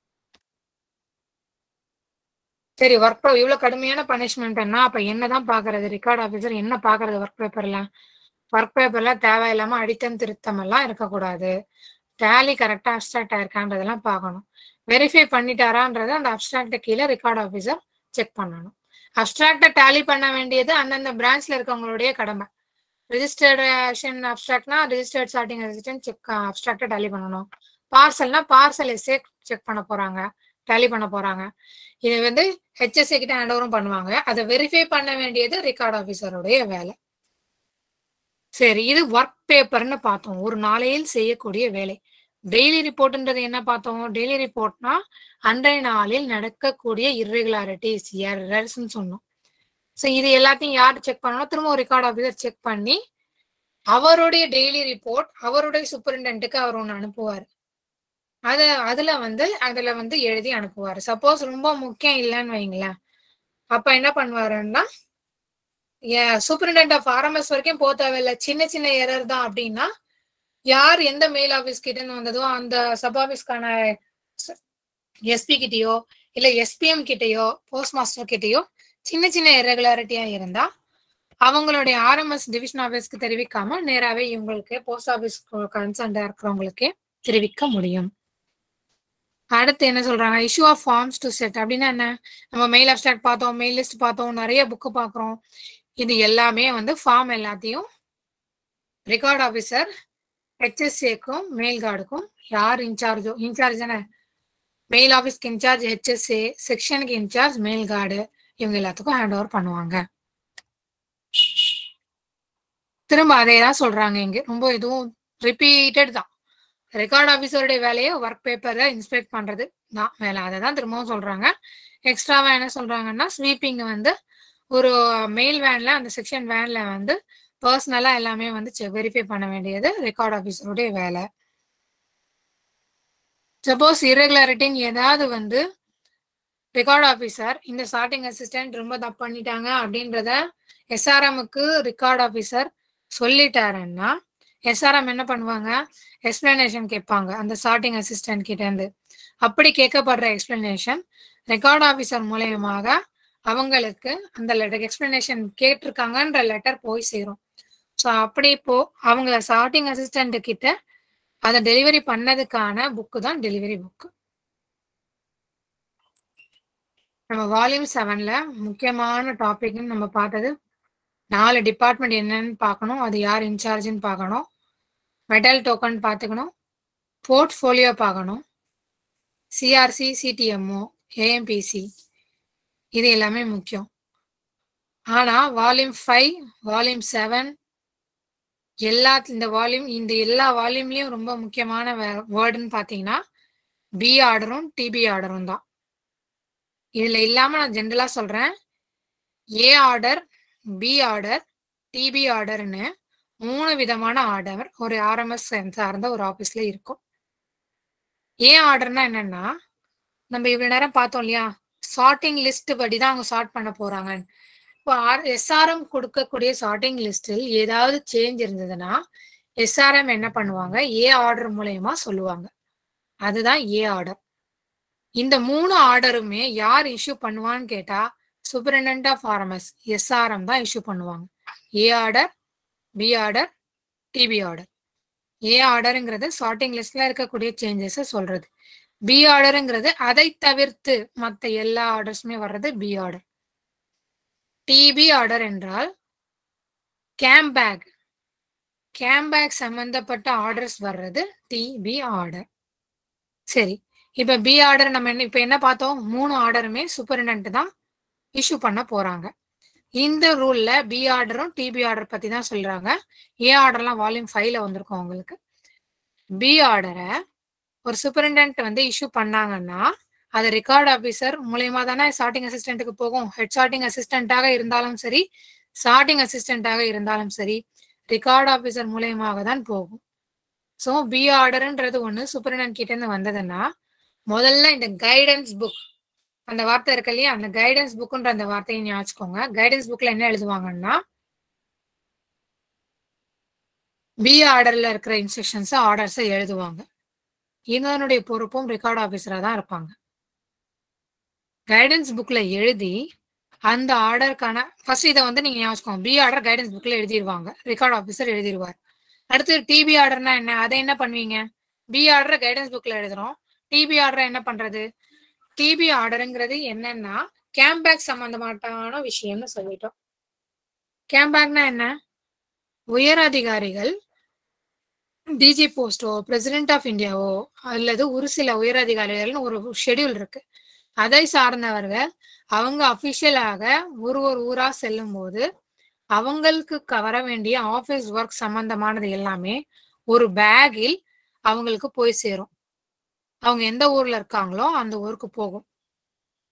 சரி ஒர்க் இவ்வளவு கடுமையான பனிஷ்மெண்ட்னா அப்ப என்னதான் பாக்குறது ரெக்கார்ட் ஆபீசர் என்ன பாக்குறது ஒர்க் பேப்பர்ல ஒர்க் பேப்பர்ல தேவையில்லாம அடித்தம் திருத்தம் எல்லாம் இருக்கக்கூடாது டேலி கரெக்டா அப்டிராக்ட் ஆயிருக்கான்றதெல்லாம் பார்க்கணும் வெரிஃபை பண்ணிட்டாரான்றத அந்த அப்டிராக்ட கீழே ரெக்கார்ட் ஆபீசர் செக் பண்ணணும் அப்டிராக்ட டேலி பண்ண வேண்டியது அந்தந்த பிரான்ச்ல இருக்கவங்களுடைய கடமை ரிஜிஸ்டர்டேஷன் அப்டிராக்ட்னா ரிஜிஸ்டர்ட் சார்ட்டிங் அசிஸ்டன்ட் செக் அப்டிராக்ட டேலி பண்ணணும் பார்சல்னா பார்சல் எஸ்ஏ செக் பண்ண போறாங்க டேலி பண்ண போறாங்க இது வந்து ஹெச்எஸ்ஏ கிட்ட ஹேண்ட் ஓவரும் பண்ணுவாங்க அதை வெரிஃபை பண்ண வேண்டியது ரெக்கார்ட் ஆஃபீஸருடைய வேலை சரி இது ஒர்க் பேப்பர்னு பார்த்தோம் ஒரு நாளையில் செய்யக்கூடிய வேலை டெய்லி ரிப்போர்ட்ன்றது என்ன பார்த்தோம் டெய்லி ரிப்போர்ட்னா அன்றைய நாளில் நடக்கக்கூடிய இர்ரெகுலாரிட்டிஸ் எரர்ஸ்ன்னு சொன்னோம் ஸோ இது எல்லாத்தையும் யார் செக் பண்ணணும் திரும்ப ஒரு ரெக்கார்ட் ஆஃபீஸர் செக் பண்ணி அவருடைய டெய்லி ரிப்போர்ட் அவருடைய சூப்பரிண்டென்ட்டுக்கு அவர் ஒன்று அனுப்புவார் அத அதுல வந்து அதுல வந்து எழுதி அனுப்புவார் சப்போஸ் ரொம்ப முக்கியம் இல்லைன்னு வைங்களேன் அப்ப என்ன பண்ணுவாருன்னா சூப்பரிண்டென்ட் ஆஃப் ஆர்எம்எஸ் வரைக்கும் போக தேவையில்ல சின்ன சின்ன எரர் தான் அப்படின்னா யார் எந்த மெயில் ஆபீஸ் கிட்ட இருந்து வந்ததோ அந்த சப் ஆபீஸ்க்கான எஸ்பி கிட்டயோ இல்ல எஸ்பிஎம் கிட்டயோ போஸ்ட் மாஸ்டர் கிட்டயோ சின்ன சின்ன இரெகுலாரிட்டியா இருந்தா அவங்களுடைய ஆர்எம்எஸ் டிவிஷன் ஆபீஸ்க்கு தெரிவிக்காம நேராவே இவங்களுக்கு போஸ்ட் ஆபீஸ் கன்சர்ன்டா இருக்கிறவங்களுக்கே தெரிவிக்க முடியும் அடுத்து என்ன சொல்றாங்க issue of forms to set அப்படின்னா என்ன நம்ம மெயில் அப்டாக்ட் பார்த்தோம் மெயில் லிஸ்ட் பார்த்தோம் நிறைய புக்கு பார்க்குறோம் இது எல்லாமே வந்து ஃபார்ம் எல்லாத்தையும் ரெக்கார்ட் ஆஃபீஸர் ஹெச்எஸ்ஏக்கும் மெயில் கார்டுக்கும் யார் இன்சார்ஜோ இன்சார்ஜ் தானே மெயில் ஆஃபீஸ்க்கு இன்சார்ஜ் ஹெச்எஸ்ஏ செக்ஷனுக்கு இன்சார்ஜ் மெயில் கார்டு இவங்க எல்லாத்துக்கும் ஹேண்ட் ஓவர் பண்ணுவாங்க திரும்ப அதே தான் சொல்றாங்க இங்க ரொம்ப இதுவும் ரிப்பீட்டட் தான் ரெக்கார்ட் ஆஃபீஸருடைய வேலையை ஒர்க் பேப்பரை இன்ஸ்பெக்ட் பண்றது தான் வேலை அதை தான் திரும்பவும் சொல்றாங்க எக்ஸ்ட்ராவா என்ன சொல்றாங்கன்னா ஸ்வீப்பிங் வந்து ஒரு மெயில் வேன்ல அந்த செக்ஷன் வேன்ல வந்து பர்சனலா எல்லாமே வந்து வெரிஃபை பண்ண வேண்டியது ரெக்கார்ட் ஆஃபீஸருடைய வேலை சப்போஸ் இரெகுலாரிட்டின்னு ஏதாவது வந்து ரெக்கார்ட் ஆஃபீஸர் இந்த ஸ்டார்டிங் அசிஸ்டன்ட் ரொம்ப தப்பு பண்ணிட்டாங்க அப்படின்றத எஸ்ஆர்எம்க்கு ரெக்கார்ட் ஆஃபீஸர் சொல்லிட்டாருன்னா எஸ்ஆர்எம் என்ன பண்ணுவாங்க எக்ஸ்பிளனேஷன் கேட்பாங்க அந்த ஸ்டார்டிங் அசிஸ்டன்ட் கிட்ட இருந்து அப்படி கேட்கப்படுற எக்ஸ்பிளனேஷன் ரெக்கார்ட் ஆஃபீஸர் மூலயமாக அவங்களுக்கு அந்த லெட்டர் எக்ஸ்பிளனேஷன் கேட்டிருக்காங்கன்ற லெட்டர் போய் சேரும் ஸோ அப்படி இப்போ அவங்க ஸ்டார்டிங் அசிஸ்டன்ட் கிட்ட அதை டெலிவரி பண்ணதுக்கான புக்கு தான் டெலிவரி புக்கு நம்ம வால்யூம் செவன்ல முக்கியமான டாபிக்னு நம்ம பார்த்தது நாலு டிபார்ட்மெண்ட் என்னன்னு பார்க்கணும் அது யார் இன்சார்ஜ்னு பார்க்கணும் மெடல் டோக்கன் பார்த்துக்கணும் போர்ட்ஃபோலியோ பார்க்கணும் சிஆர்சி சிடிஎம்ஓ ஏஎம்பிசி இது எல்லாமே முக்கியம் ஆனா வால்யூம் ஃபைவ் வால்யூம் செவன் எல்லா இந்த வால்யூம் இந்த எல்லா வால்யூம்லயும் ரொம்ப முக்கியமான வேர்டுன்னு பார்த்தீங்கன்னா பி ஆர்டரும் டிபி ஆர்டரும் தான் இதுல இல்லாம நான் ஜென்ரலா சொல்றேன் A order B order DP ஆர்டர்னு மூணு விதமான ஆர்டர் ஒரு ஆர்எம்எஸ் சார்ந்த ஒரு ஆபீஸ்ல இருக்கும் ஏ ஆர்டர்னா என்னன்னா நம்ம இவ்வளவு நேரம் பார்த்தோம் இல்லையா சார்ட்டிங் லிஸ்ட் படி தான் அவங்க சார்ட் பண்ண போறாங்க இப்போ ஆர் எஸ்ஆர்எம் கொடுக்கக்கூடிய சார்ட்டிங் லிஸ்டில் ஏதாவது சேஞ்ச் இருந்ததுன்னா எஸ்ஆர்எம் என்ன பண்ணுவாங்க ஏ ஆர்டர் மூலயமா சொல்லுவாங்க அதுதான் ஏ ஆர்டர் இந்த மூணு ஆர்டருமே யார் இஷ்யூ பண்ணுவான்னு கேட்டா சூப்பரிண்டென்ட் ஆஃப் ஆர்எம்எஸ் எஸ்ஆர்எம் தான் இஷ்யூ பண்ணுவாங்க A order B order DP order A ஆர்டருங்கிறது சார்ட்டிங் லிஸ்ட்ல இருக்கக்கூடிய சேஞ்சஸை சொல்றது பி ஆர்டருங்கிறது அதை தவிர்த்து மற்ற எல்லா ஆர்டர்ஸுமே வர்றது பி ஆர்டர் டிபி ஆர்டர் என்றால் கேம்பேக் கேம்பேக் சம்பந்தப்பட்ட ஆர்டர்ஸ் வர்றது டிபி ஆர்டர் சரி இப்ப பி ஆர்டர் நம்ம என்ன இப்ப என்ன பார்த்தோம் மூணு ஆர்டருமே சூப்பரிண்டென்ட் தான் இஷ்யூ பண்ண போறாங்க இந்த ரூல்ல பி ஆர்டரும் டிபி ஆர்டர் பத்தி தான் சொல்றாங்க ஏ ஆர்டர்லாம் வால்யூம் ஃபைவ்ல வந்திருக்கும் உங்களுக்கு பி ஆர்டரை ஒரு சூப்பரிண்டென்ட் வந்து இஷ்யூ பண்ணாங்கன்னா அது ரெக்கார்ட் ஆஃபீஸர் மூலயமா தானே ஸ்டார்டிங் அசிஸ்டன்ட்டுக்கு போகும் ஹெட் ஸ்டார்டிங் அசிஸ்டன்ட்டாக இருந்தாலும் சரி ஸ்டார்டிங் அசிஸ்டன்ட்டாக இருந்தாலும் சரி ரெக்கார்ட் ஆஃபீஸர் மூலயமாக தான் போகும் ஸோ பி ஆர்டர்ன்றது ஒன்று சூப்பரிண்டென்ட் கிட்ட இருந்து வந்ததுன்னா முதல்ல இந்த கைடன்ஸ் புக் அந்த வார்த்தை இருக்கு இல்லையா அந்த கைடன்ஸ் புக்குன்ற அந்த வார்த்தையை ஞாபகம் கைடன்ஸ் புக்ல என்ன எழுதுவாங்கன்னா பி ஆர்டர்ல இருக்கிற இன்ஸ்ட்ரக்ஷன்ஸ் ஆர்டர்ஸை எழுதுவாங்க இதனுடைய பொறுப்பும் ரெக்கார்ட் ஆஃபீஸரா தான் இருப்பாங்க கைடன்ஸ் புக்ல எழுதி அந்த ஆர்டருக்கான ஃபர்ஸ்ட் இதை வந்து நீங்க ஞாபகம் பி ஆர்டர் கைடன்ஸ் புக்ல எழுதிடுவாங்க ரெக்கார்ட் ஆஃபீஸர் எழுதிடுவார் அடுத்து டிபி ஆர்டர்னா என்ன அதை என்ன பண்ணுவீங்க பி ஆர்டர் கைடன்ஸ் புக்ல எழுதுறோம் டிபி ஆர்டர் என்ன பண்றது டிபி ஆர்டருங்கிறது என்னன்னா கேம்பேக் சம்பந்தமாட்டான விஷயம்னு சொல்லிட்டோம் கேம்பேக்னா என்ன உயர் அதிகாரிகள் டிஜி போஸ்டோ பிரசிடென்ட் ஆஃப் இந்தியாவோ அல்லது ஒரு சில உயர் அதிகாரிகள்னு ஒரு ஷெடியூல் இருக்கு அதை சார்ந்தவர்கள் அவங்க அபிஷியலாக ஒரு ஒரு ஊரா செல்லும் போது அவங்களுக்கு வர வேண்டிய ஆபீஸ் ஒர்க் சம்பந்தமானது எல்லாமே ஒரு பேக்கில் அவங்களுக்கு போய் சேரும் அவங்க எந்த ஊர்ல இருக்காங்களோ அந்த ஊருக்கு போகும்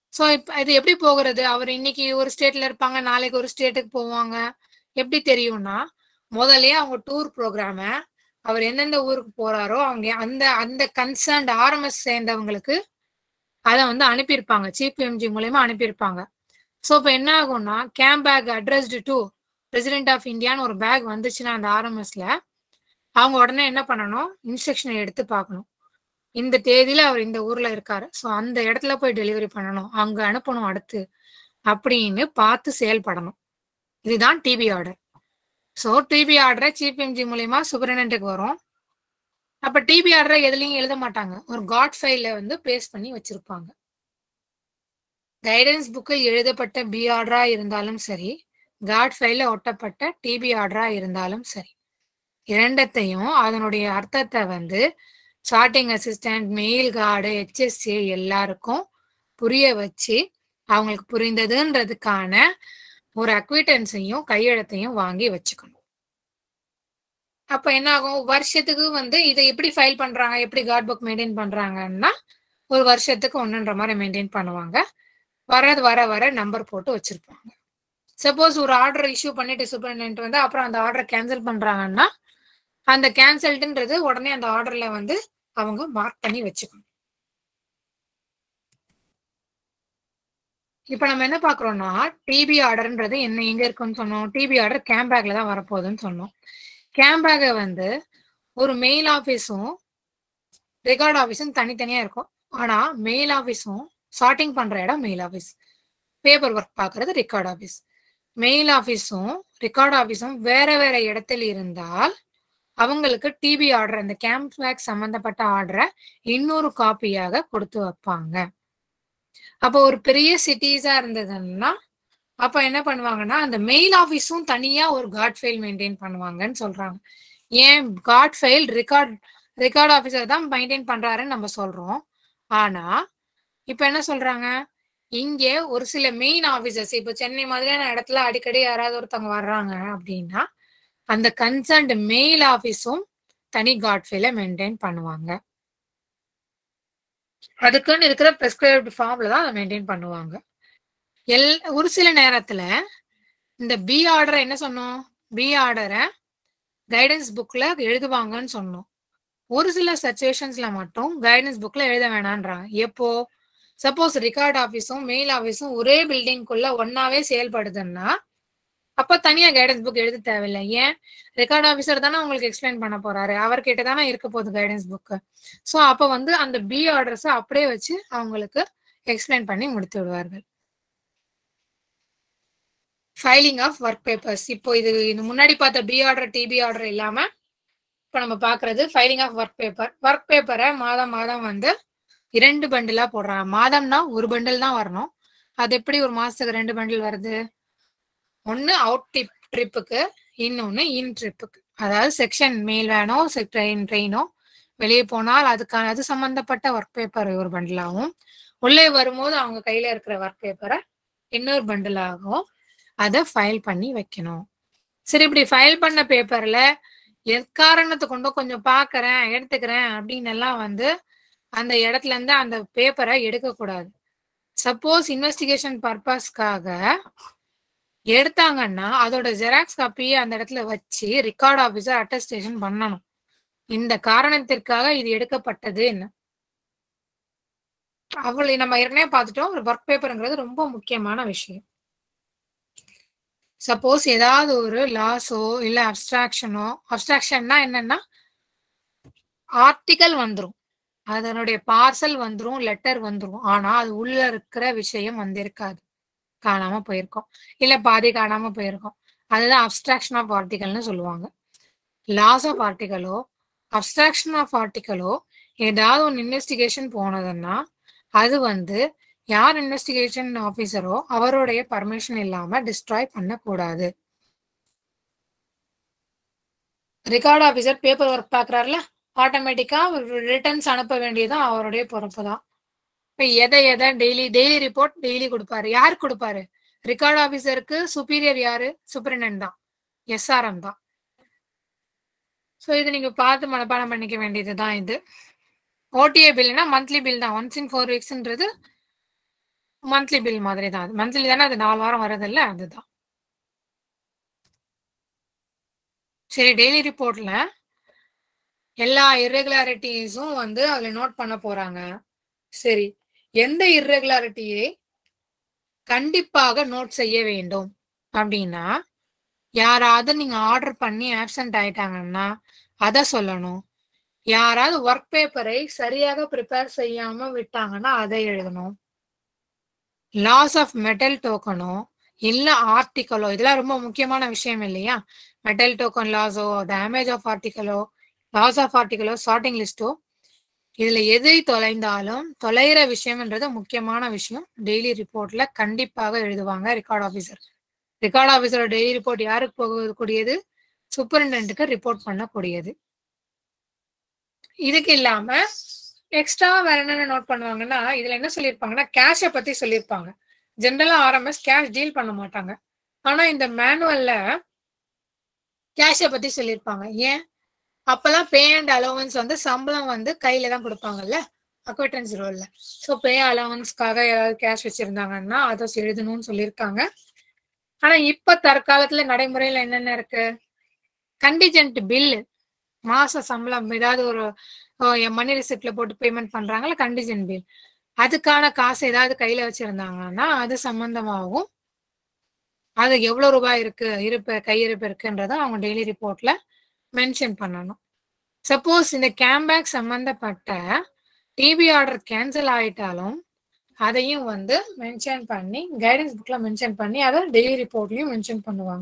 ஸோ இப்போ இது எப்படி போகிறது அவர் இன்னைக்கு ஒரு ஸ்டேட்ல இருப்பாங்க நாளைக்கு ஒரு ஸ்டேட்டுக்கு போவாங்க எப்படி தெரியும்னா முதல்லயே அவங்க டூர் ப்ரோக்ராம அவர் எந்தெந்த ஊருக்கு போறாரோ அவங்க அந்த அந்த கன்சர்ன்ட் ஆர்எம்எஸ் சேர்ந்தவங்களுக்கு அதை வந்து அனுப்பியிருப்பாங்க சீஃப் எம்ஜி மூலயமா அனுப்பியிருப்பாங்க ஸோ இப்போ என்ன ஆகும்னா camp bag addressed to president of இந்தியான்னு ஒரு பேக் வந்துச்சுன்னா அந்த ஆர்எம்எஸ்ல அவங்க உடனே என்ன பண்ணணும் இன்ஸ்ட்ரக்ஷனை எடுத்து பார்க்கணும் இந்த தேதியில அவர் இந்த ஊர்ல இருக்காரு ஸோ அந்த இடத்துல போய் டெலிவரி பண்ணணும் அங்க அனுப்பணும் அடுத்து அப்படின்னு பார்த்து செயல்படணும் இதுதான் டிபி ஆர்டர் ஸோ டிபி ஆர்டரை சீஃப் எம்ஜி மூலியமா சூப்பரண்டன்ட்டுக்கு வரும் அப்ப டிபி ஆர்டரை எதுலையும் எழுத மாட்டாங்க ஒரு காட் ஃபைல வந்து பேஸ்ட் பண்ணி வச்சிருப்பாங்க கைடன்ஸ் புக்கில் எழுதப்பட்ட பி ஆர்டரா இருந்தாலும் சரி காட் ஃபைல ஒட்டப்பட்ட டிபி ஆர்டரா இருந்தாலும் சரி இரண்டத்தையும் அதனுடைய அர்த்தத்தை வந்து sorting assistant mail guard HSC எல்லாருக்கும் புரிய வச்சு அவங்களுக்கு புரிந்ததுன்றதுக்கான ஒரு அக்விட்டன்ஸையும் கையெழுத்தையும் வாங்கி வச்சுக்கணும் அப்ப என்ன ஆகும் வருஷத்துக்கு வந்து இதை எப்படி ஃபைல் பண்றாங்க எப்படி கார்ட் புக் மெயின்டைன் பண்றாங்கன்னா ஒரு வருஷத்துக்கு ஒன்றுன்ற மாதிரி மெயின்டைன் பண்ணுவாங்க வரது வர வர நம்பர் போட்டு வச்சிருப்பாங்க சப்போஸ் ஒரு ஆர்டர் இஷ்யூ பண்ணிட்டு சூப்பரண்ட் வந்து அப்புறம் அந்த ஆர்டர் கேன்சல் பண்றாங்கன்னா அந்த கேன்சல்டுன்றது உடனே அந்த ஆர்டர்ல வந்து அவங்க மார்க் பண்ணி வச்சுக்கணும் இப்ப நம்ம என்ன பாக்குறோம்னா டிபி ஆர்டர்ன்றது என்ன எங்க இருக்குன்னு சொன்னோம் டிபி ஆர்டர் கேம்பேக்ல தான் வரப்போகுதுன்னு சொன்னோம் கேம்பேக்கை வந்து ஒரு மெயில் ஆஃபீஸும் ரெக்கார்ட் ஆஃபீஸும் தனித்தனியா இருக்கும் ஆனா மெயில் ஆஃபீஸும் சார்ட்டிங் பண்ற இடம் மெயில் ஆஃபீஸ் பேப்பர் ஒர்க் பாக்குறது ரெக்கார்ட் ஆஃபீஸ் மெயில் ஆஃபீஸும் ரெக்கார்ட் ஆஃபீஸும் வேற வேற இடத்தில் இருந்தால் அவங்களுக்கு டிபி ஆர்டர் அந்த கேம்ப் பேக் சம்பந்தப்பட்ட ஆர்டரை இன்னொரு காப்பியாக கொடுத்து வைப்பாங்க அப்போ ஒரு பெரிய சிட்டிஸா இருந்ததுன்னா அப்ப என்ன பண்ணுவாங்கன்னா அந்த மெயில் ஆஃபீஸும் தனியா ஒரு காட் ஃபைல் மெயின்டைன் பண்ணுவாங்கன்னு சொல்றாங்க ஏன் guard file record record officer தான் மெயின்டைன் பண்றாருன்னு நம்ம சொல்றோம் ஆனா இப்ப என்ன சொல்றாங்க இங்கே ஒரு சில மெயின் ஆபீசர்ஸ் இப்போ சென்னை மாதிரியான இடத்துல அடிக்கடி யாராவது ஒருத்தவங்க வர்றாங்க அப்படின்னா அந்த கன்சர்ன்ட் மெயில் ஆபீஸும் தனி காட்ஃபைல மெயின்டைன் பண்ணுவாங்க அதுக்குன்னு இருக்கிற பிரெஸ்கிரைப்ட் ஃபார்ம்ல தான் அதை மெயின்டைன் பண்ணுவாங்க எல் ஒரு சில நேரத்துல இந்த பி ஆர்டரை என்ன சொன்னோம் பி ஆர்டரை கைடன்ஸ் புக்ல எழுதுவாங்கன்னு சொன்னோம் ஒரு சில சுச்சுவேஷன்ஸ்ல மட்டும் கைடன்ஸ் புக்ல எழுத வேணான்றாங்க எப்போ சப்போஸ் ரெக்கார்ட் ஆஃபீஸும் மெயில் ஆஃபீஸும் ஒரே பில்டிங்குள்ள ஒன்னாவே செயல்படுதுன்னா அப்ப தனியா கைடன்ஸ் புக் எழுத தேவையில்லை ஏன் ரெக்கார்ட் ஆஃபீஸர் தானே உங்களுக்கு எக்ஸ்பிளைன் பண்ண போறாரு அவர்கிட்ட தானே இருக்க போகுது கைடன்ஸ் புக் ஸோ அப்ப வந்து அந்த பி ஆர்டர்ஸ் அப்படியே வச்சு அவங்களுக்கு எக்ஸ்பிளைன் பண்ணி முடித்து விடுவார்கள் ஃபைலிங் ஆஃப் ஒர்க் பேப்பர்ஸ் இப்போ இது இது முன்னாடி பார்த்த பி ஆர்டர் டிபி ஆர்டர் இல்லாம இப்போ நம்ம பாக்குறது filing of work paper work பேப்பரை மாதம் மாதம் வந்து இரண்டு பண்டிலா போடுறாங்க மாதம்னா ஒரு பண்டில் தான் வரணும் அது எப்படி ஒரு மாசத்துக்கு ரெண்டு பண்டில் வருது ஒன்னு அவுட் ட்ரிப் ட்ரிப்புக்கு இன்னொன்னு இன் ட்ரிப்புக்கு அதாவது செக்ஷன் மேல் வேனோ ட்ரெயின் ட்ரெயினோ வெளியே போனால் அதுக்கான அது சம்பந்தப்பட்ட ஒர்க் பேப்பர் ஒரு பண்டிலாகவும் உள்ளே வரும்போது அவங்க கையில இருக்கிற ஒர்க் பேப்பரை இன்னொரு பண்டிலாகவும் அதை ஃபைல் பண்ணி வைக்கணும் சரி இப்படி ஃபைல் பண்ண பேப்பர்ல எக்காரணத்தை கொண்டோ கொஞ்சம் பாக்குறேன் எடுத்துக்கிறேன் அப்படின்னு எல்லாம் வந்து அந்த இடத்துல இருந்து அந்த பேப்பரை எடுக்கக்கூடாது சப்போஸ் இன்வெஸ்டிகேஷன் பர்பஸ்க்காக எடுத்தாங்கன்னா அதோட ஜெராக்ஸ் காப்பியை அந்த இடத்துல வச்சு ரெக்கார்ட் ஆபீசர் அட்டஸ்டேஷன் பண்ணணும் இந்த காரணத்திற்காக இது எடுக்கப்பட்டது என்ன அவளை நம்ம ஏற்கனவே பார்த்துட்டோம் ஒரு ஒர்க் பேப்பருங்கிறது ரொம்ப முக்கியமான விஷயம் சப்போஸ் ஏதாவது ஒரு லாஸோ இல்ல அப்ஸ்ட்ராக்ஷனோ அப்ஸ்ட்ராக்ஷன்னா என்னன்னா ஆர்டிக்கல் வந்துரும் அதனுடைய பார்சல் வந்துரும் லெட்டர் வந்துரும் ஆனா அது உள்ள இருக்கிற விஷயம் வந்திருக்காது காணாம போயிருக்கோம் இல்ல பாதி காணாம போயிருக்கோம் அதுதான் அப்ஸ்ட்ராக்ஷன் ஆஃப் ஆர்டிகல்னு சொல்லுவாங்க லாஸ் ஆஃப் ஆர்டிகலோ அப்ஸ்ட்ராக்ஷன் ஆஃப் ஆர்டிகலோ ஏதாவது ஒன்று இன்வெஸ்டிகேஷன் போனதுன்னா அது வந்து யார் இன்வெஸ்டிகேஷன் ஆஃபீஸரோ அவருடைய பர்மிஷன் இல்லாம டிஸ்ட்ராய் பண்ணக்கூடாது ரெக்கார்ட் ஆஃபீஸர் பேப்பர் ஒர்க் பாக்குறாருல ஆட்டோமேட்டிக்கா ரிட்டர்ன்ஸ் அனுப்ப வேண்டியதும் அவருடைய பொறுப்பு தான் இப்ப எதை எதை டெய்லி டெய்லி ரிப்போர்ட் டெய்லி கொடுப்பாரு யாரு கொடுப்பாரு ரெக்கார்ட் ஆஃபீஸருக்கு சுப்பீரியர் யாரு சூப்பரிண்டன்ட் தான் எஸ்ஆர்எம் தான் ஸோ இது நீங்க பார்த்து மனப்பாடம் பண்ணிக்க வேண்டியது தான் இது ஓடிஏ பில்னா மந்த்லி பில் தான் ஒன்ஸ் இன் ஃபோர் வீக்ஸ்ன்றது மந்த்லி பில் மாதிரி தான் அது மந்த்லி தானே அது நாலு வாரம் வரதில்ல அதுதான் சரி டெய்லி ரிப்போர்ட்ல எல்லா இர்ரெகுலாரிட்டிஸும் வந்து அதுல நோட் பண்ண போறாங்க சரி எந்த இர்ரெகுலாரிட்டியை கண்டிப்பாக நோட் செய்ய வேண்டும் அப்படின்னா யாராவது நீங்க ஆர்டர் பண்ணி ஆப்சென்ட் ஆயிட்டாங்கன்னா அத சொல்லணும் யாராவது ஒர்க் பேப்பரை சரியாக ப்ரிப்பேர் செய்யாம விட்டாங்கன்னா அதை எழுதணும் லாஸ் ஆஃப் மெட்டல் டோக்கனோ இல்ல ஆர்டிக்கலோ இதெல்லாம் ரொம்ப முக்கியமான விஷயம் இல்லையா மெட்டல் டோக்கன் லாஸோ டேமேஜ் ஆஃப் ஆர்டிக்கலோ லாஸ் ஆஃப் ஆர்டிக்கலோ சார்ட்டிங் லிஸ்டோ இதுல எதை தொலைந்தாலும் தொலைகிற விஷயம்ன்றது முக்கியமான விஷயம் டெய்லி ரிப்போர்ட்ல கண்டிப்பாக எழுதுவாங்க ரெக்கார்ட் ஆஃபீஸர் ரெக்கார்ட் ஆஃபீஸரோட டெய்லி ரிப்போர்ட் யாருக்கு போகக்கூடியது சூப்பரிண்டென்ட்டுக்கு ரிப்போர்ட் பண்ணக்கூடியது இதுக்கு இல்லாம எக்ஸ்ட்ரா வேற என்னென்ன நோட் பண்ணுவாங்கன்னா இதுல என்ன சொல்லியிருப்பாங்கன்னா கேஷை பத்தி சொல்லியிருப்பாங்க ஜென்ரலா ஆர்எம்எஸ் கேஷ் டீல் பண்ண மாட்டாங்க ஆனா இந்த மேனுவல்ல கேஷை பத்தி சொல்லியிருப்பாங்க ஏன் அப்பெல்லாம் பே அண்ட் அலோவன்ஸ் வந்து சம்பளம் வந்து கையில தான் கொடுப்பாங்கல்ல அக்வட்டன்ஸ் ரோல்ல ஸோ பே அலவன்ஸ்க்காக ஏதாவது கேஷ் வச்சிருந்தாங்கன்னா அதை எழுதணும்னு சொல்லியிருக்காங்க ஆனா இப்ப தற்காலத்துல நடைமுறையில என்னென்ன இருக்கு கண்டிஜென்ட் பில் மாச சம்பளம் ஏதாவது ஒரு மணி ரிசிப்ட்ல போட்டு பேமெண்ட் பண்றாங்கல்ல கண்டிஜென்ட் பில் அதுக்கான காசு ஏதாவது கையில வச்சிருந்தாங்கன்னா அது சம்பந்தமாகவும் அது எவ்வளவு ரூபாய் இருக்கு இருப்பு கையிருப்பு இருக்குன்றத அவங்க டெய்லி ரிப்போர்ட்ல மென்ஷன் பண்ணணும் சப்போஸ் இந்த கேம்பேக் சம்பந்தப்பட்ட டிபி ஆர்டர் கேன்சல் ஆயிட்டாலும் அதையும் வந்து மென்ஷன் பண்ணி கைடன்ஸ் புக்ல மென்ஷன் பண்ணி அதை டெய்லி ரிப்போர்ட்லயும் மென்ஷன் பண்ணுவாங்க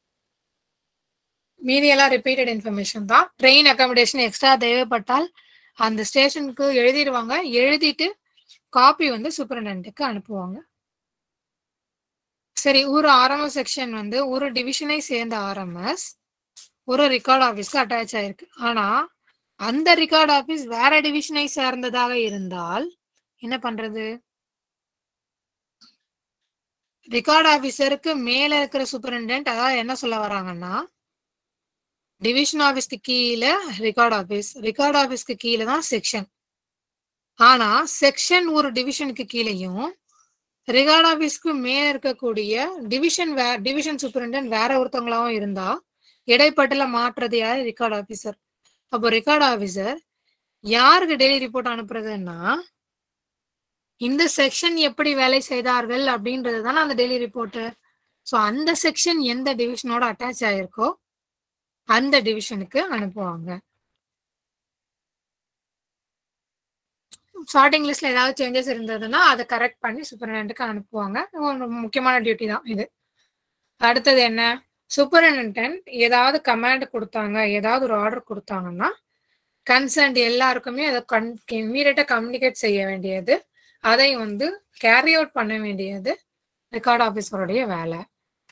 மீதி எல்லாம் ரிப்பீட்டட் இன்ஃபர்மேஷன் தான் ட்ரெயின் அகாமடேஷன் எக்ஸ்ட்ரா தேவைப்பட்டால் அந்த ஸ்டேஷனுக்கு எழுதிடுவாங்க எழுதிட்டு காப்பி வந்து சூப்பரண்டன்ட்டுக்கு அனுப்புவாங்க சரி ஒரு ஆர்எம்எஸ் செக்ஷன் வந்து ஒரு டிவிஷனை சேர்ந்த ஆர்எம்எஸ் ஒரு ரெக்கார்ட் ஆஃபீஸ்க்கு அட்டாச் ஆயிருக்கு ஆனா அந்த ரெக்கார்ட் ஆஃபீஸ் வேற டிவிஷனை சார்ந்ததாக இருந்தால் என்ன பண்றது ரெக்கார்ட் ஆபீசருக்கு மேல இருக்கிற சூப்பரிண்டென்ட் அதாவது என்ன சொல்ல வராங்கன்னா டிவிஷன் ஆபீஸ்க்கு கீழே ரெக்கார்ட் ஆபீஸ் ரெக்கார்ட் ஆபீஸ்க்கு கீழே தான் செக்ஷன் ஆனா செக்ஷன் ஒரு டிவிஷனுக்கு கீழேயும் ரெக்கார்ட் ஆபீஸ்க்கு மேல இருக்கக்கூடிய டிவிஷன் வே டிவிஷன் சூப்பரிண்டென்ட் வேற ஒருத்தவங்களாவும் இருந்தா இடைப்பட்டல மாற்றுறது யாரு ரெக்கார்ட் ஆபீசர் அப்போ ரெக்கார்ட் ஆபீசர் யாருக்கு டெய்லி ரிப்போர்ட் அனுப்புறதுன்னா இந்த செக்ஷன் எப்படி வேலை செய்தார்கள் அப்படின்றது தானே அந்த டெய்லி ரிப்போர்ட்டு ஸோ அந்த செக்ஷன் எந்த டிவிஷனோட அட்டாச் ஆயிருக்கோ அந்த டிவிஷனுக்கு அனுப்புவாங்க ஸ்டார்டிங் லிஸ்ட்ல ஏதாவது சேஞ்சஸ் இருந்ததுன்னா அதை கரெக்ட் பண்ணி சூப்பரிண்டென்ட்டுக்கு அனுப்புவாங்க ஒரு முக்கியமான டியூட்டி தான் இது அடுத்தது என்ன சூப்பரிண்டென்டென்ட் ஏதாவது கமாண்ட் கொடுத்தாங்க ஏதாவது ஒரு ஆர்டர் கொடுத்தாங்கன்னா கன்சர்ன்ட் எல்லாருக்குமே அதை கன் இம்மீடியட்டா கம்யூனிகேட் செய்ய வேண்டியது அதை வந்து கேரி அவுட் பண்ண வேண்டியது ரெக்கார்ட் ஆஃபீஸருடைய வேலை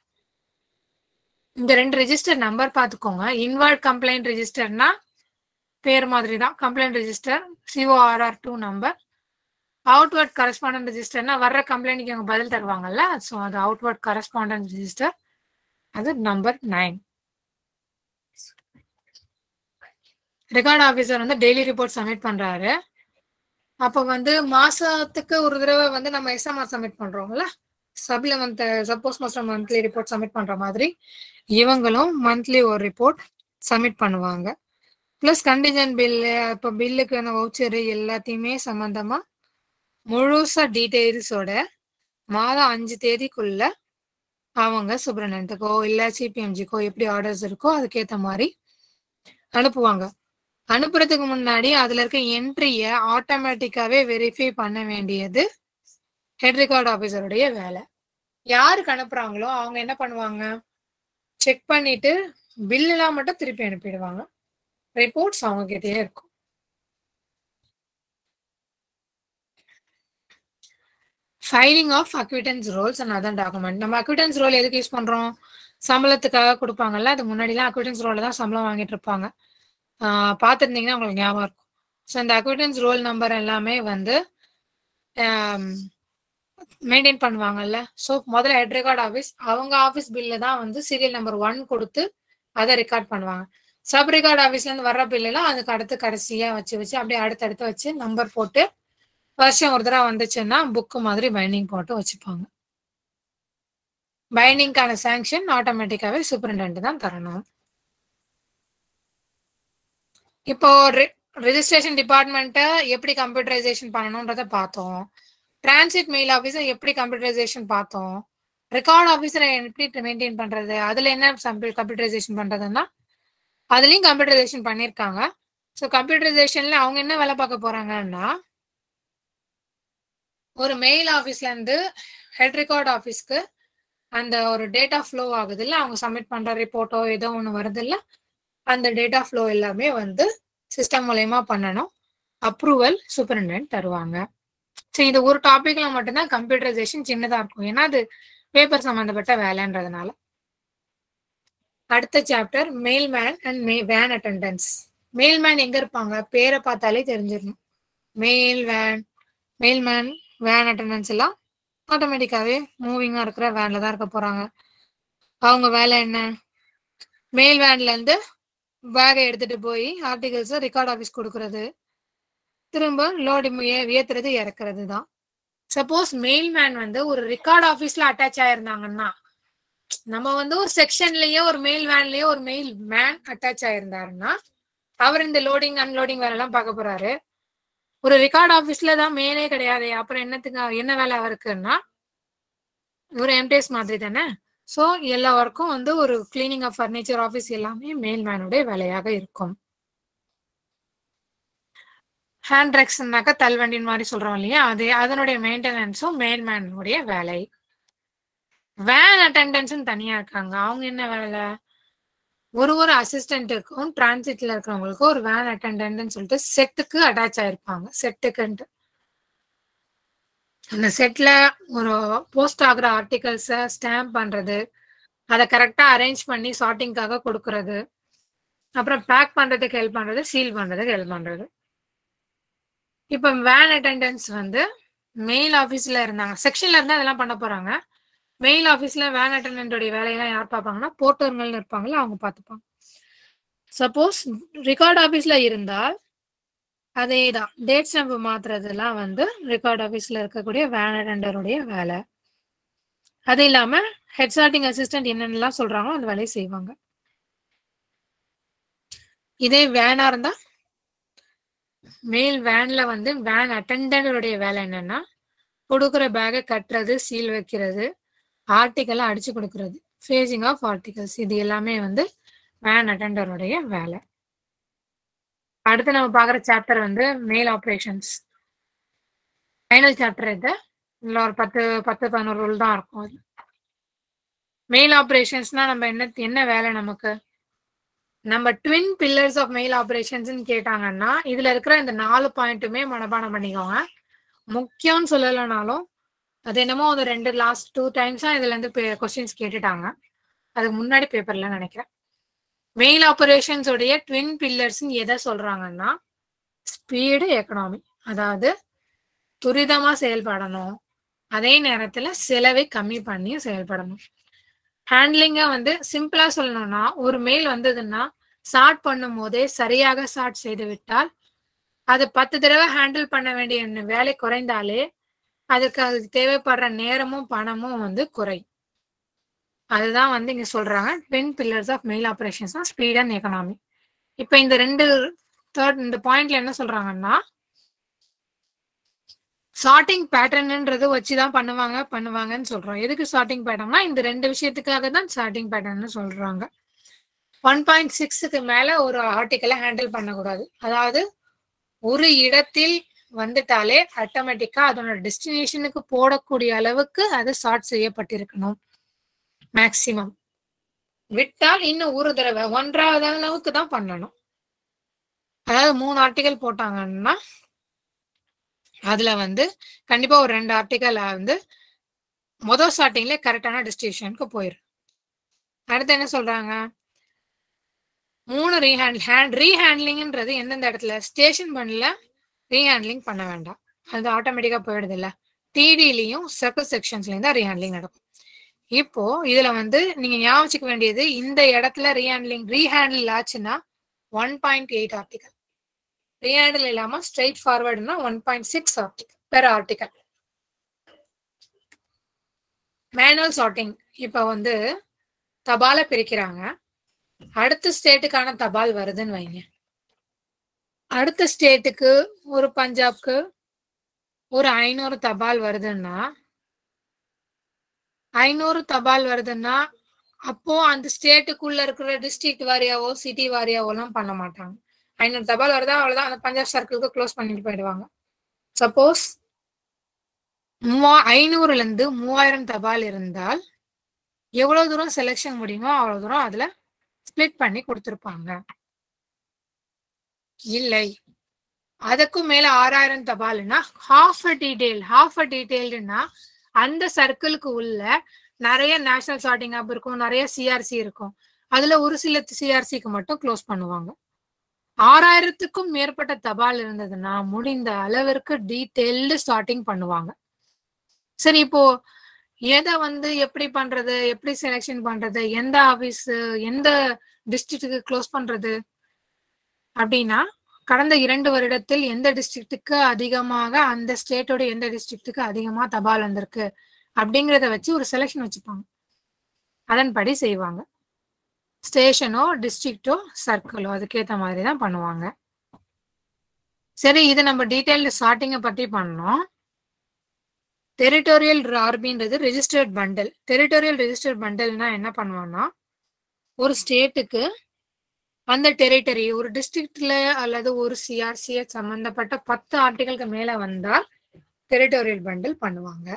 இந்த ரெண்டு ரெஜிஸ்டர் நம்பர் பார்த்துக்கோங்க இன்வர்ட் கம்ப்ளைண்ட் ரெஜிஸ்டர்னா பேர் மாதிரி தான் complaint register CORR two number outward correspondent ரெஜிஸ்டர்னா வர்ற கம்ப்ளைண்ட்க்கு அவங்க பதில் தருவாங்கல்ல ஸோ அது அவுட்வர்ட் கரஸ்பாண்டன்ட் ரெஜிஸ்டர் அது நம்பர் நைன் ரெக்கார்ட் ஆஃபீஸர் வந்து டெய்லி ரிப்போர்ட் சப்மிட் பண்றாரு அப்போ வந்து மாசத்துக்கு ஒரு தடவை வந்து நம்ம எஸ்எம்ஆர் சப்மிட் பண்றோம்ல சப்ல மந்த் சப்போஸ் மாசம் மந்த்லி ரிப்போர்ட் சப்மிட் பண்ற மாதிரி இவங்களும் மந்த்லி ஒரு ரிப்போர்ட் சப்மிட் பண்ணுவாங்க ப்ளஸ் கண்டிஜன் பில்லு இப்போ பில்லுக்கான வவுச்சரு எல்லாத்தையுமே சம்மந்தமா முழுசா டீட்டெயில்ஸோட மாதம் அஞ்சு தேதிக்குள்ள அவங்க சுப்ரனன்ட்டுக்கோ இல்லை சிபிஎம்ஜிக்கோ எப்படி ஆர்டர்ஸ் இருக்கோ அதுக்கேற்ற மாதிரி அனுப்புவாங்க அனுப்புறதுக்கு முன்னாடி அதுல இருக்க என்ட்ரிய ஆட்டோமேட்டிக்காவே வெரிஃபை பண்ண வேண்டியது ஹெட் ரெக்கார்ட் ஆஃபீஸருடைய வேலை யாருக்கு அனுப்புறாங்களோ அவங்க என்ன பண்ணுவாங்க செக் பண்ணிட்டு பில்லெல்லாம் மட்டும் திருப்பி அனுப்பிடுவாங்க ரிப்போர்ட்ஸ் அவங்க கிட்டயே இருக்கும் filing of acquittance rolls and other document நம்ம அக்விட்டன்ஸ் ரோல் எதுக்கு யூஸ் பண்றோம் சம்பளத்துக்காக கொடுப்பாங்கல்ல அது முன்னாடிலாம் அக்விட்டன்ஸ் ரோல தான் சம்பளம் வாங்கிட்டு இருப்பாங்க பார்த்துருந்தீங்கன்னா உங்களுக்கு ஞாபகம் இருக்கும் ஸோ இந்த அக்விட்டன்ஸ் ரோல் நம்பர் எல்லாமே வந்து மெயின்டைன் பண்ணுவாங்கல்ல ஸோ முதல்ல ஹெட் ரெக்கார்ட் ஆஃபீஸ் அவங்க ஆஃபீஸ் பில்ல தான் வந்து சீரியல் நம்பர் ஒன் கொடுத்து அதை ரெக்கார்ட் பண்ணுவாங்க சப் ரெக்கார்ட் ஆஃபீஸ்ல இருந்து வர்ற பில்லுலாம் அதுக்கு அடுத்து கடைசியா வச்சு வச்சு அப்படியே அடுத்தடுத்து வச்சு நம்பர் போட்டு வருஷம் ஒரு தடவை வந்துச்சுன்னா புக்கு மாதிரி பைண்டிங் போட்டு வச்சுப்பாங்க பைண்டிங்கான சாங்ஷன் ஆட்டோமேட்டிக்காவே சூப்பரிண்டென்ட் தான் தரணும் இப்போ ரெஜிஸ்ட்ரேஷன் டிபார்ட்மெண்ட்டை எப்படி கம்ப்யூட்டரைசேஷன் பண்ணணுன்றத பார்த்தோம் டிரான்சிட் மெயில் ஆஃபீஸை எப்படி கம்ப்யூட்டரைசேஷன் பார்த்தோம் ரெக்கார்ட் ஆஃபீஸரை எப்படி மெயின்டைன் பண்றது அதுல என்ன கம்ப்யூட்டரைசேஷன் பண்றதுன்னா அதுலயும் கம்ப்யூட்டரைசேஷன் பண்ணியிருக்காங்க ஸோ கம்ப்யூட்டரைசேஷன்ல அவங்க என்ன வேலை பார்க்க போறாங்கன்னா ஒரு மெயில் ஆஃபீஸ்ல இருந்து ஹெட் ரெக்கார்ட் ஆஃபீஸ்க்கு அந்த ஒரு டேட்டா ஃப்ளோ ஆகுது இல்ல அவங்க சப்மிட் பண்ற ரிப்போர்ட்டோ ஏதோ ஒன்று வருது இல்ல அந்த டேட்டா ஃப்ளோ எல்லாமே வந்து சிஸ்டம் மூலயமா பண்ணணும் அப்ரூவல் சூப்பரிண்டென்ட் தருவாங்க சரி இந்த ஒரு டாபிக்ல மட்டும்தான் கம்ப்யூட்டரைசேஷன் சின்னதா இருக்கும் ஏன்னா அது பேப்பர் சம்பந்தப்பட்ட வேலைன்றதுனால அடுத்த chapter mail man and mail van attendance mail man எங்க இருப்பாங்க பேரை பார்த்தாலே தெரிஞ்சிடணும் mail van mail man van attendance எல்லாம் ஆட்டோமேட்டிக்காவே மூவிங்கா இருக்கிற வேன்ல தான் இருக்க போறாங்க அவங்க வேலை என்ன மெயில் வேன்ல இருந்து பேகை எடுத்துட்டு போய் ஆர்டிகல்ஸ் ரெக்கார்ட் ஆஃபீஸ் கொடுக்கறது திரும்ப லோடு ஏத்துறது இறக்குறது தான் சப்போஸ் மெயில் மேன் வந்து ஒரு ரெக்கார்ட் ஆஃபீஸ்ல அட்டாச் ஆயிருந்தாங்கன்னா நம்ம வந்து ஒரு செக்ஷன்லயோ ஒரு மெயில் வேன்லயோ ஒரு மெயில் மேன் அட்டாச் ஆயிருந்தாருன்னா அவர் இந்த லோடிங் அன்லோடிங் வேலை எல்லாம் பார்க்க போறாரு ஒரு ரெக்கார்ட் ஆஃபீஸ்ல தான் மேலே கிடையாது அப்புறம் என்னத்துக்கு என்ன வேலை அவருக்குன்னா ஒரு எம்டிஎஸ் மாதிரி தானே ஸோ எல்லா ஒர்க்கும் வந்து ஒரு கிளீனிங் ஆஃப் ஃபர்னிச்சர் ஆஃபீஸ் எல்லாமே மெயில் மேனுடைய வேலையாக இருக்கும் ஹேண்ட் ரெக்ஸ்னாக்கா தள்வண்டின் மாதிரி சொல்றோம் இல்லையா அது அதனுடைய மெயின்டெனன்ஸும் மெயில் மேனுடைய வேலை வேன் அட்டண்டன்ஸ்னு தனியா இருக்காங்க அவங்க என்ன வேலை ஒரு ஒரு அசிஸ்டன்ட்டுக்கும் டிரான்சிட்ல இருக்கிறவங்களுக்கும் ஒரு வேன் அட்டண்டன்ட்னு சொல்லிட்டு செட்டுக்கு அட்டாச் ஆயிருப்பாங்க செட்டுக்குன்ட்டு அந்த செட்ல ஒரு போஸ்ட் ஆகுற ஆர்டிகல்ஸை ஸ்டாம்ப் பண்றது அதை கரெக்டா அரேஞ்ச் பண்ணி சார்ட்டிங்காக கொடுக்கறது அப்புறம் பேக் பண்றதுக்கு ஹெல்ப் பண்றது சீல் பண்றதுக்கு ஹெல்ப் பண்றது இப்போ வேன் அட்டண்டன்ஸ் வந்து மெயில் ஆஃபீஸ்ல இருந்தாங்க செக்ஷன்ல இருந்தா அதெல்லாம் பண்ண போறாங்க மெயில் ஆஃபீஸ்ல வேன் அட்டண்டன்டோடைய வேலையெல்லாம் யார் பார்ப்பாங்கன்னா போர்ட்டர்கள்னு இருப்பாங்கல்ல அவங்க பார்த்துப்பாங்க சப்போஸ் ரெக்கார்ட் ஆஃபீஸ்ல இருந்தால் அதே தான் டேட் ஸ்டாம்ப் மாத்துறதுலாம் வந்து ரெக்கார்ட் ஆஃபீஸ்ல இருக்கக்கூடிய வேன் அட்டண்டருடைய வேலை அது இல்லாம ஹெட் சார்ட்டிங் அசிஸ்டன்ட் என்னென்னலாம் சொல்றாங்களோ அந்த வேலையை செய்வாங்க இதே வேனா இருந்தா மெயில் வேன்ல வந்து வேன் அட்டண்டருடைய வேலை என்னன்னா கொடுக்குற பேக்கை கட்டுறது சீல் வைக்கிறது ஆர்டிக்கலை அடிச்சு கொடுக்கறது ஃபேஸிங் ஆஃப் ஆர்டிகல்ஸ் இது எல்லாமே வந்து வேன் அட்டண்டருடைய வேலை அடுத்து நம்ம பார்க்குற சாப்டர் வந்து மெயில் ஆப்ரேஷன்ஸ் ஃபைனல் சாப்டர் இது இல்லை ஒரு பத்து பத்து பதினோரு ரூல் தான் இருக்கும் அது மெயில் ஆப்ரேஷன்ஸ்னா நம்ம என்ன என்ன வேலை நமக்கு நம்ம ட்வின் பில்லர்ஸ் ஆஃப் மெயில் ஆப்ரேஷன்ஸ்னு கேட்டாங்கன்னா இதுல இருக்கிற இந்த நாலு பாயிண்ட்டுமே மனப்பாடம் பண்ணிக்கோங்க முக்கியம்னு சொல்லலைனாலும் அது என்னமோ ஒரு ரெண்டு லாஸ்ட் டூ டைம்ஸா இதுல இருந்து கொஸ்டின்ஸ் கேட்டுட்டாங்க அதுக்கு முன்னாடி பேப்பர்ல நினைக்கிறேன் மெயில் ஆபரேஷன்ஸ் உடைய ட்வின் பில்லர்ஸ் எதை சொல்றாங்கன்னா ஸ்பீடு எக்கனாமி அதாவது துரிதமா செயல்படணும் அதே நேரத்துல செலவை கம்மி பண்ணியும் செயல்படணும் ஹேண்ட்லிங்கா வந்து சிம்பிளா சொல்லணும்னா ஒரு மெயில் வந்ததுன்னா சார்ட் பண்ணும் போதே சரியாக சார்ட் செய்து விட்டால் அது பத்து தடவை ஹேண்டில் பண்ண வேண்டிய வேலை குறைந்தாலே அதுக்கு அதுக்கு தேவைப்படுற நேரமும் பணமும் வந்து குறை அதுதான் வந்து இங்க சொல்றாங்க twin pillars of mail operations speed and economy இப்போ இந்த ரெண்டு தேர்ட் இந்த பாயிண்ட்ல என்ன சொல்றாங்கன்னா சார்ட்டிங் பேட்டர்ன்ன்றது வச்சுதான் பண்ணுவாங்க பண்ணுவாங்கன்னு சொல்றோம் எதுக்கு சார்ட்டிங் பேட்டர்னா இந்த ரெண்டு விஷயத்துக்காக தான் சார்ட்டிங் பேட்டர்ன்னு சொல்றாங்க ஒன் பாயிண்ட் சிக்ஸுக்கு மேல ஒரு ஆர்டிக்கலை ஹேண்டில் பண்ணக்கூடாது அதாவது ஒரு இடத்தில் வந்துட்டாலே ஆட்டோமேட்டிக்கா அதோட டெஸ்டினேஷனுக்கு போடக்கூடிய அளவுக்கு அது சார்ட் செய்யப்பட்டிருக்கணும் மேக்சிமம் விட்டால் இன்னும் ஒரு தடவை ஒன்றாவது அளவுக்கு தான் பண்ணணும் அதாவது மூணு ஆர்டிகல் போட்டாங்கன்னா அதுல வந்து கண்டிப்பா ஒரு ரெண்டு ஆர்டிகல் வந்து மொதல் ஸ்டார்டிங்ல கரெக்டான டெஸ்டினேஷனுக்கு போயிடும் அடுத்து என்ன சொல்றாங்க மூணு ரீஹேண்ட் ஹேண்ட் ரீஹேண்ட்லிங்ன்றது எந்தெந்த இடத்துல ஸ்டேஷன் பண்ணல ரீஹேண்ட்லிங் பண்ண வேண்டாம் அது ஆட்டோமேட்டிக்கா போயிடுது இல்ல டிடிலையும் சர்க்கிள் செக்ஷன்ஸ்லயும் தான் ரீஹேண்ட்லிங் நடக்கும் இப்போ இதுல வந்து நீங்க ஞாபகம் வச்சுக்க வேண்டியது இந்த இடத்துல ரீஹேண்ட்லிங் ரீஹேண்டில் ஆச்சுன்னா one point eight article rehandle இல்லாம ஸ்ட்ரெயிட் ஃபார்வர்டுனா one point six article per article manual sorting இப்போ வந்து தபாலை பிரிக்கிறாங்க அடுத்த ஸ்டேட்டுக்கான தபால் வருதுன்னு வைங்க அடுத்த ஸ்டேட்டுக்கு ஒரு பஞ்சாப்க்கு ஒரு ஐநூறு தபால் வருதுன்னா ஐநூறு தபால் வருதுன்னா அப்போ அந்த ஸ்டேட்டுக்குள்ள இருக்கிற டிஸ்ட்ரிக்ட் வாரியாவோ சிட்டி வாரியாவோ எல்லாம் பண்ண மாட்டாங்க ஐநூறு தபால் வருதா அவ்வளவுதான் அந்த பஞ்சாப் சர்க்கிளுக்கு க்ளோஸ் பண்ணிட்டு போயிடுவாங்க சப்போஸ் மூவா ஐநூறுல இருந்து மூவாயிரம் தபால் இருந்தால் எவ்வளவு தூரம் செலெக்ஷன் முடியுமோ அவ்வளவு தூரம் அதுல ஸ்பிளிட் பண்ணி கொடுத்துருப்பாங்க இல்லை அதுக்கும் மேல ஆறாயிரம் தபால்னா half a detail half a டீடைல்டுனா அந்த சர்க்கிளுக்கு உள்ள நிறைய நேஷனல் சார்ட்டிங் ஆப் இருக்கும் நிறைய சிஆர்சி இருக்கும் அதுல ஒரு சில சிஆர்சிக்கு மட்டும் க்ளோஸ் பண்ணுவாங்க ஆறாயிரத்துக்கும் மேற்பட்ட தபால் இருந்ததுன்னா முடிந்த அளவிற்கு டீட்டெயில்டு ஸ்டார்டிங் பண்ணுவாங்க சரி இப்போ எதை வந்து எப்படி பண்றது எப்படி செலெக்ஷன் பண்றது எந்த ஆபீஸ் எந்த டிஸ்ட்ரிக்ட்டுக்கு க்ளோஸ் பண்றது அப்படின்னா கடந்த இரண்டு வருடத்தில் எந்த டிஸ்ட்ரிக்ட்டுக்கு அதிகமாக அந்த ஸ்டேட்டோட எந்த டிஸ்ட்ரிக்ட்டுக்கு அதிகமா தபால் வந்திருக்கு அப்படிங்கிறத வச்சு ஒரு செலெக்ஷன் வச்சுப்பாங்க அதன்படி செய்வாங்க ஸ்டேஷனோ டிஸ்ட்ரிக்டோ சர்க்கிளோ அதுக்கேற்ற மாதிரி தான் பண்ணுவாங்க சரி இது நம்ம டீட்டெயில்டு ஸ்டார்டிங்கை பற்றி பண்ணோம் டெரிட்டோரியல் ஆர்பின்றது ரெஜிஸ்டர்ட் பண்டல் டெரிட்டோரியல் ரெஜிஸ்டர்ட் பண்டல்னா என்ன பண்ணுவோம்னா ஒரு ஸ்டேட்டுக்கு அந்த டெரிட்டரி ஒரு டிஸ்ட்ரிக்ட்ல அல்லது ஒரு சிஆர்சிய சம்பந்தப்பட்ட பத்து ஆர்டிகளுக்கு மேல வந்தால் டெரிட்டோரியல் பண்டில் பண்ணுவாங்க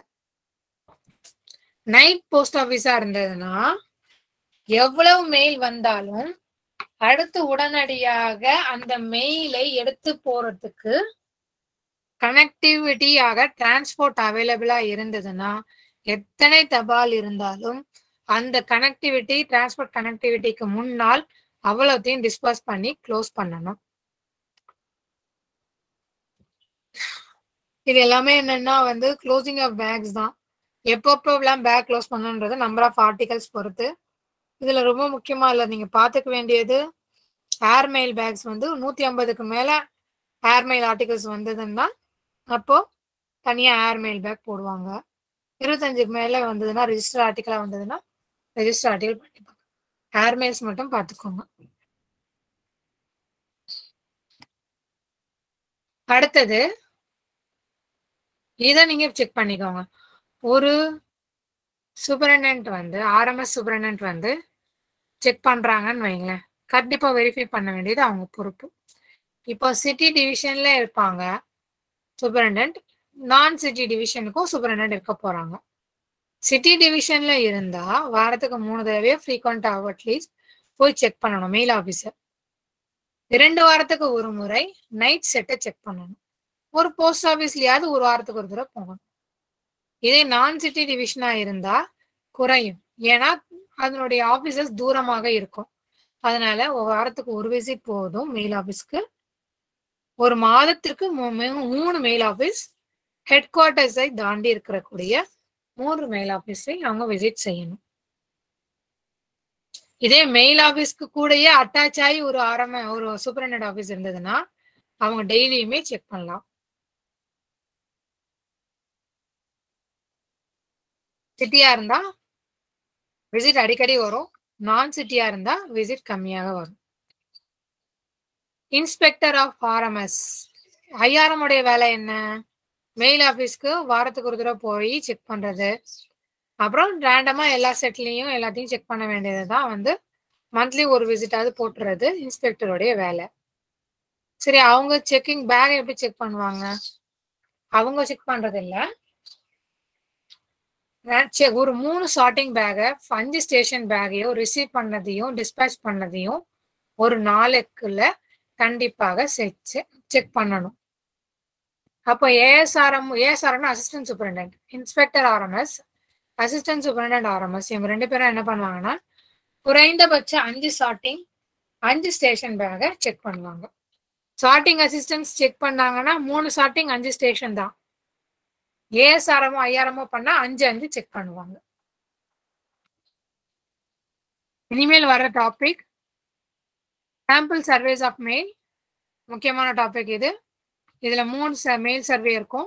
நைட் போஸ்ட் ஆபீஸா இருந்ததுன்னா எவ்வளவு மெயில் வந்தாலும் அடுத்து உடனடியாக அந்த மெயிலை எடுத்து போறதுக்கு கனெக்டிவிட்டியாக டிரான்ஸ்போர்ட் அவைலபிளா இருந்ததுன்னா எத்தனை தபால் இருந்தாலும் அந்த கனெக்டிவிட்டி டிரான்ஸ்போர்ட் கனெக்டிவிட்டிக்கு முன்னால் அவ்வளோத்தையும் டிஸ்பர்ஸ் பண்ணி க்ளோஸ் பண்ணணும் இது எல்லாமே என்னன்னா வந்து க்ளோசிங் ஆஃப் பேக்ஸ் தான் எப்பப்போலாம் பேக் க்ளோஸ் பண்ணணுன்றது நம்பர் ஆஃப் ஆர்டிகல்ஸ் பொறுத்து இதுல ரொம்ப முக்கியமா இல்லை நீங்க பாத்துக்க வேண்டியது ஏர்மெயில் பேக்ஸ் வந்து நூத்தி ஐம்பதுக்கு மேல ஏர்மெயில் ஆர்டிகல்ஸ் வந்ததுன்னா அப்போ தனியா ஏர்மெயில் பேக் போடுவாங்க இருபத்தஞ்சுக்கு மேல வந்ததுன்னா ரெஜிஸ்டர் ஆர்டிக்கலா வந்ததுன்னா ரெஜிஸ்டர் ஆர்டிகல் பண்ணிப்பாங்க ஏர்மெயில்ஸ் மட்டும் பார்த்துக்கோங்க அடுத்தது இதை நீங்க செக் பண்ணிக்கோங்க ஒரு சூப்பரண்டன்ட் வந்து ஆர்எம்எஸ் சூப்பரண்டன்ட் வந்து செக் பண்றாங்கன்னு வைங்களேன் கண்டிப்பா வெரிஃபை பண்ண வேண்டியது அவங்க பொறுப்பு இப்போ சிட்டி டிவிஷன்ல இருப்பாங்க சூப்பரண்டன்ட் நான் சிட்டி டிவிஷனுக்கும் சூப்பரண்டன்ட் இருக்க போறாங்க சிட்டி டிவிஷன்ல இருந்தா வாரத்துக்கு மூணு தடவையோ ஃப்ரீக்வெண்டா அட்லீஸ்ட் போய் செக் பண்ணணும் மெயில் ஆஃபீஸர் இரண்டு வாரத்துக்கு ஒரு முறை நைட் செட்டை செக் பண்ணணும் ஒரு போஸ்ட் ஆஃபீஸ்லயாவது ஒரு வாரத்துக்கு ஒரு தடவை போகணும் இதே நான் சிட்டி டிவிஷனா இருந்தா குறையும் ஏன்னா அதனுடைய ஆபீசஸ் தூரமாக இருக்கும் அதனால ஒரு வாரத்துக்கு ஒரு விசிட் போதும் மெயில் ஆஃபீஸ்க்கு ஒரு மாதத்திற்கு மூணு மெயில் ஆஃபீஸ் ஹெட் குவார்ட்டர்ஸை தாண்டி இருக்கக்கூடிய மூன்று மெயில் ஆஃபீஸை அவங்க விசிட் செய்யணும் இதே மெயில் ஆஃபீஸ்க்கு கூடயே அட்டாச் ஆகி ஒரு ஆரம்ப ஒரு சூப்பரண்டன்ட் ஆஃபீஸ் இருந்ததுன்னா அவங்க டெய்லியுமே செக் பண்ணலாம் சிட்டியா இருந்தா விசிட் அடிக்கடி வரும் நான் சிட்டியா இருந்தா விசிட் கம்மியாக வரும் இன்ஸ்பெக்டர் ஆஃப் ஆர்எம்எஸ் ஐஆர்எம் உடைய வேலை என்ன மெயில் ஆஃபீஸ்க்கு வாரத்துக்கு ஒரு தடவை போய் செக் பண்றது அப்புறம் ரேண்டமா எல்லா செட்லையும் எல்லாத்தையும் செக் பண்ண வேண்டியது தான் வந்து மந்த்லி ஒரு விசிட்டாவது போட்டுறது இன்ஸ்பெக்டருடைய வேலை சரி அவங்க செக்கிங் பேக் எப்படி செக் பண்ணுவாங்க அவங்க செக் பண்றது இல்ல ஒரு மூணு சார்ட்டிங் பேக்கை அஞ்சு ஸ்டேஷன் பேக்கையும் ரிசீவ் பண்ணதையும் டிஸ்பேச் பண்ணதையும் ஒரு நாளுக்குள்ள கண்டிப்பாக செக் பண்ணணும் அப்போ ASRM ASRM assistant superintendent inspector RMS assistant superintendent RMS இவங்க ரெண்டு பேரும் என்ன பண்ணுவாங்கன்னா குறைந்தபட்ச அஞ்சு சார்ட்டிங் அஞ்சு ஸ்டேஷன் பேக்கை செக் பண்ணுவாங்க சார்ட்டிங் அசிஸ்டன்ஸ் செக் பண்ணாங்கன்னா மூணு சார்ட்டிங் அஞ்சு ஸ்டேஷன் தான் ஏஎஸ்ஆர்எமோ ஐஆர்எமோ பண்ணா அஞ்சு அஞ்சு செக் பண்ணுவாங்க இனிமேல் வர்ற topic sample surveys of mail முக்கியமான டாபிக் இது இதுல மூணு மெயில் சர்வே இருக்கும்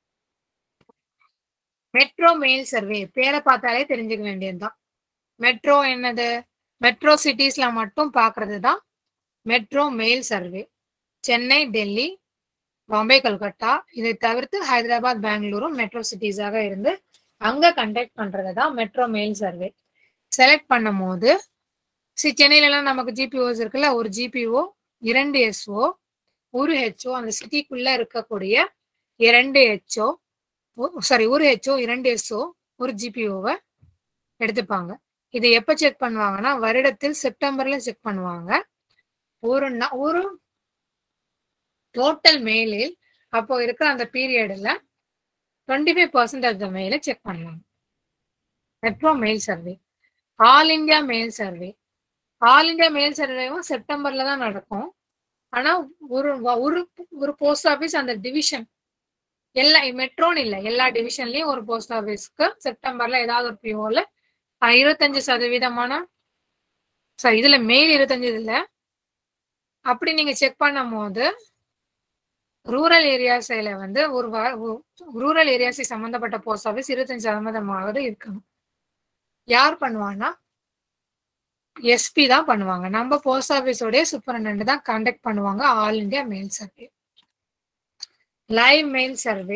மெட்ரோ மெயில் சர்வே பேரை பார்த்தாலே தெரிஞ்சுக்க வேண்டியதுதான் மெட்ரோ என்னது மெட்ரோ சிட்டிஸ்ல மட்டும் பார்க்கிறது தான் metro mail survey Chennai Delhi Bombay Calcutta இதை தவிர்த்து ஹைதராபாத் பெங்களூரும் மெட்ரோ சிட்டிஸாக இருந்து அங்க கண்டக்ட் பண்றது தான் மெட்ரோ மெயில் சர்வே செலக்ட் பண்ணும் போது சி சென்னையிலலாம் நமக்கு ஜிபிஓஸ் இருக்குல்ல ஒரு ஜிபிஓ இரண்டு எஸ்ஓ ஒரு ஹெச்ஓ அந்த சிட்டிக்குள்ள இருக்கக்கூடிய இரண்டு ஹெச்ஓ சாரி ஒரு ஹெச்ஓ இரண்டு எஸ்ஓ ஒரு ஜிபிஓவை எடுத்துப்பாங்க இதை எப்ப செக் பண்ணுவாங்கன்னா வருடத்தில் செப்டம்பர்ல செக் பண்ணுவாங்க ஒரு நா- ஒரு டோட்டல் மெயிலில் அப்போ இருக்கிற அந்த பீரியட்ல twenty five percent of the மெயிலை செக் பண்ணுவாங்க metro mail survey all India mail survey all India mail சர்வேவும் செப்டம்பர்ல தான் நடக்கும் ஆனா ஒரு வ- ஒரு ஒரு போஸ்ட் ஆஃபீஸ் அந்த டிவிஷன் எல்லா மெட்ரோன்னு இல்லை எல்லா டிவிஷன்லயும் ஒரு போஸ்ட் ஆஃபீஸ்க்கு செப்டம்பர்ல ஏதாவது ஒரு பிஓல இருபத்தஞ்சு சதவீதமான சாரி இதுல மெயில் இருபத்தஞ்சு இதுல அப்படி நீங்க செக் பண்ணும் போது ரூரல் ஏரியாஸ்ல வந்து ஒரு ரூரல் ஏரியாஸை சம்பந்தப்பட்ட போஸ்ட் ஆஃபீஸ் இருபத்தஞ்சு சதவீதமாவது இருக்கணும் யார் பண்ணுவான்னா எஸ்பி தான் பண்ணுவாங்க நம்ம போஸ்ட் ஆஃபீஸோடைய சூப்பரண்ட் தான் கண்டக்ட் பண்ணுவாங்க all India mail survey live mail survey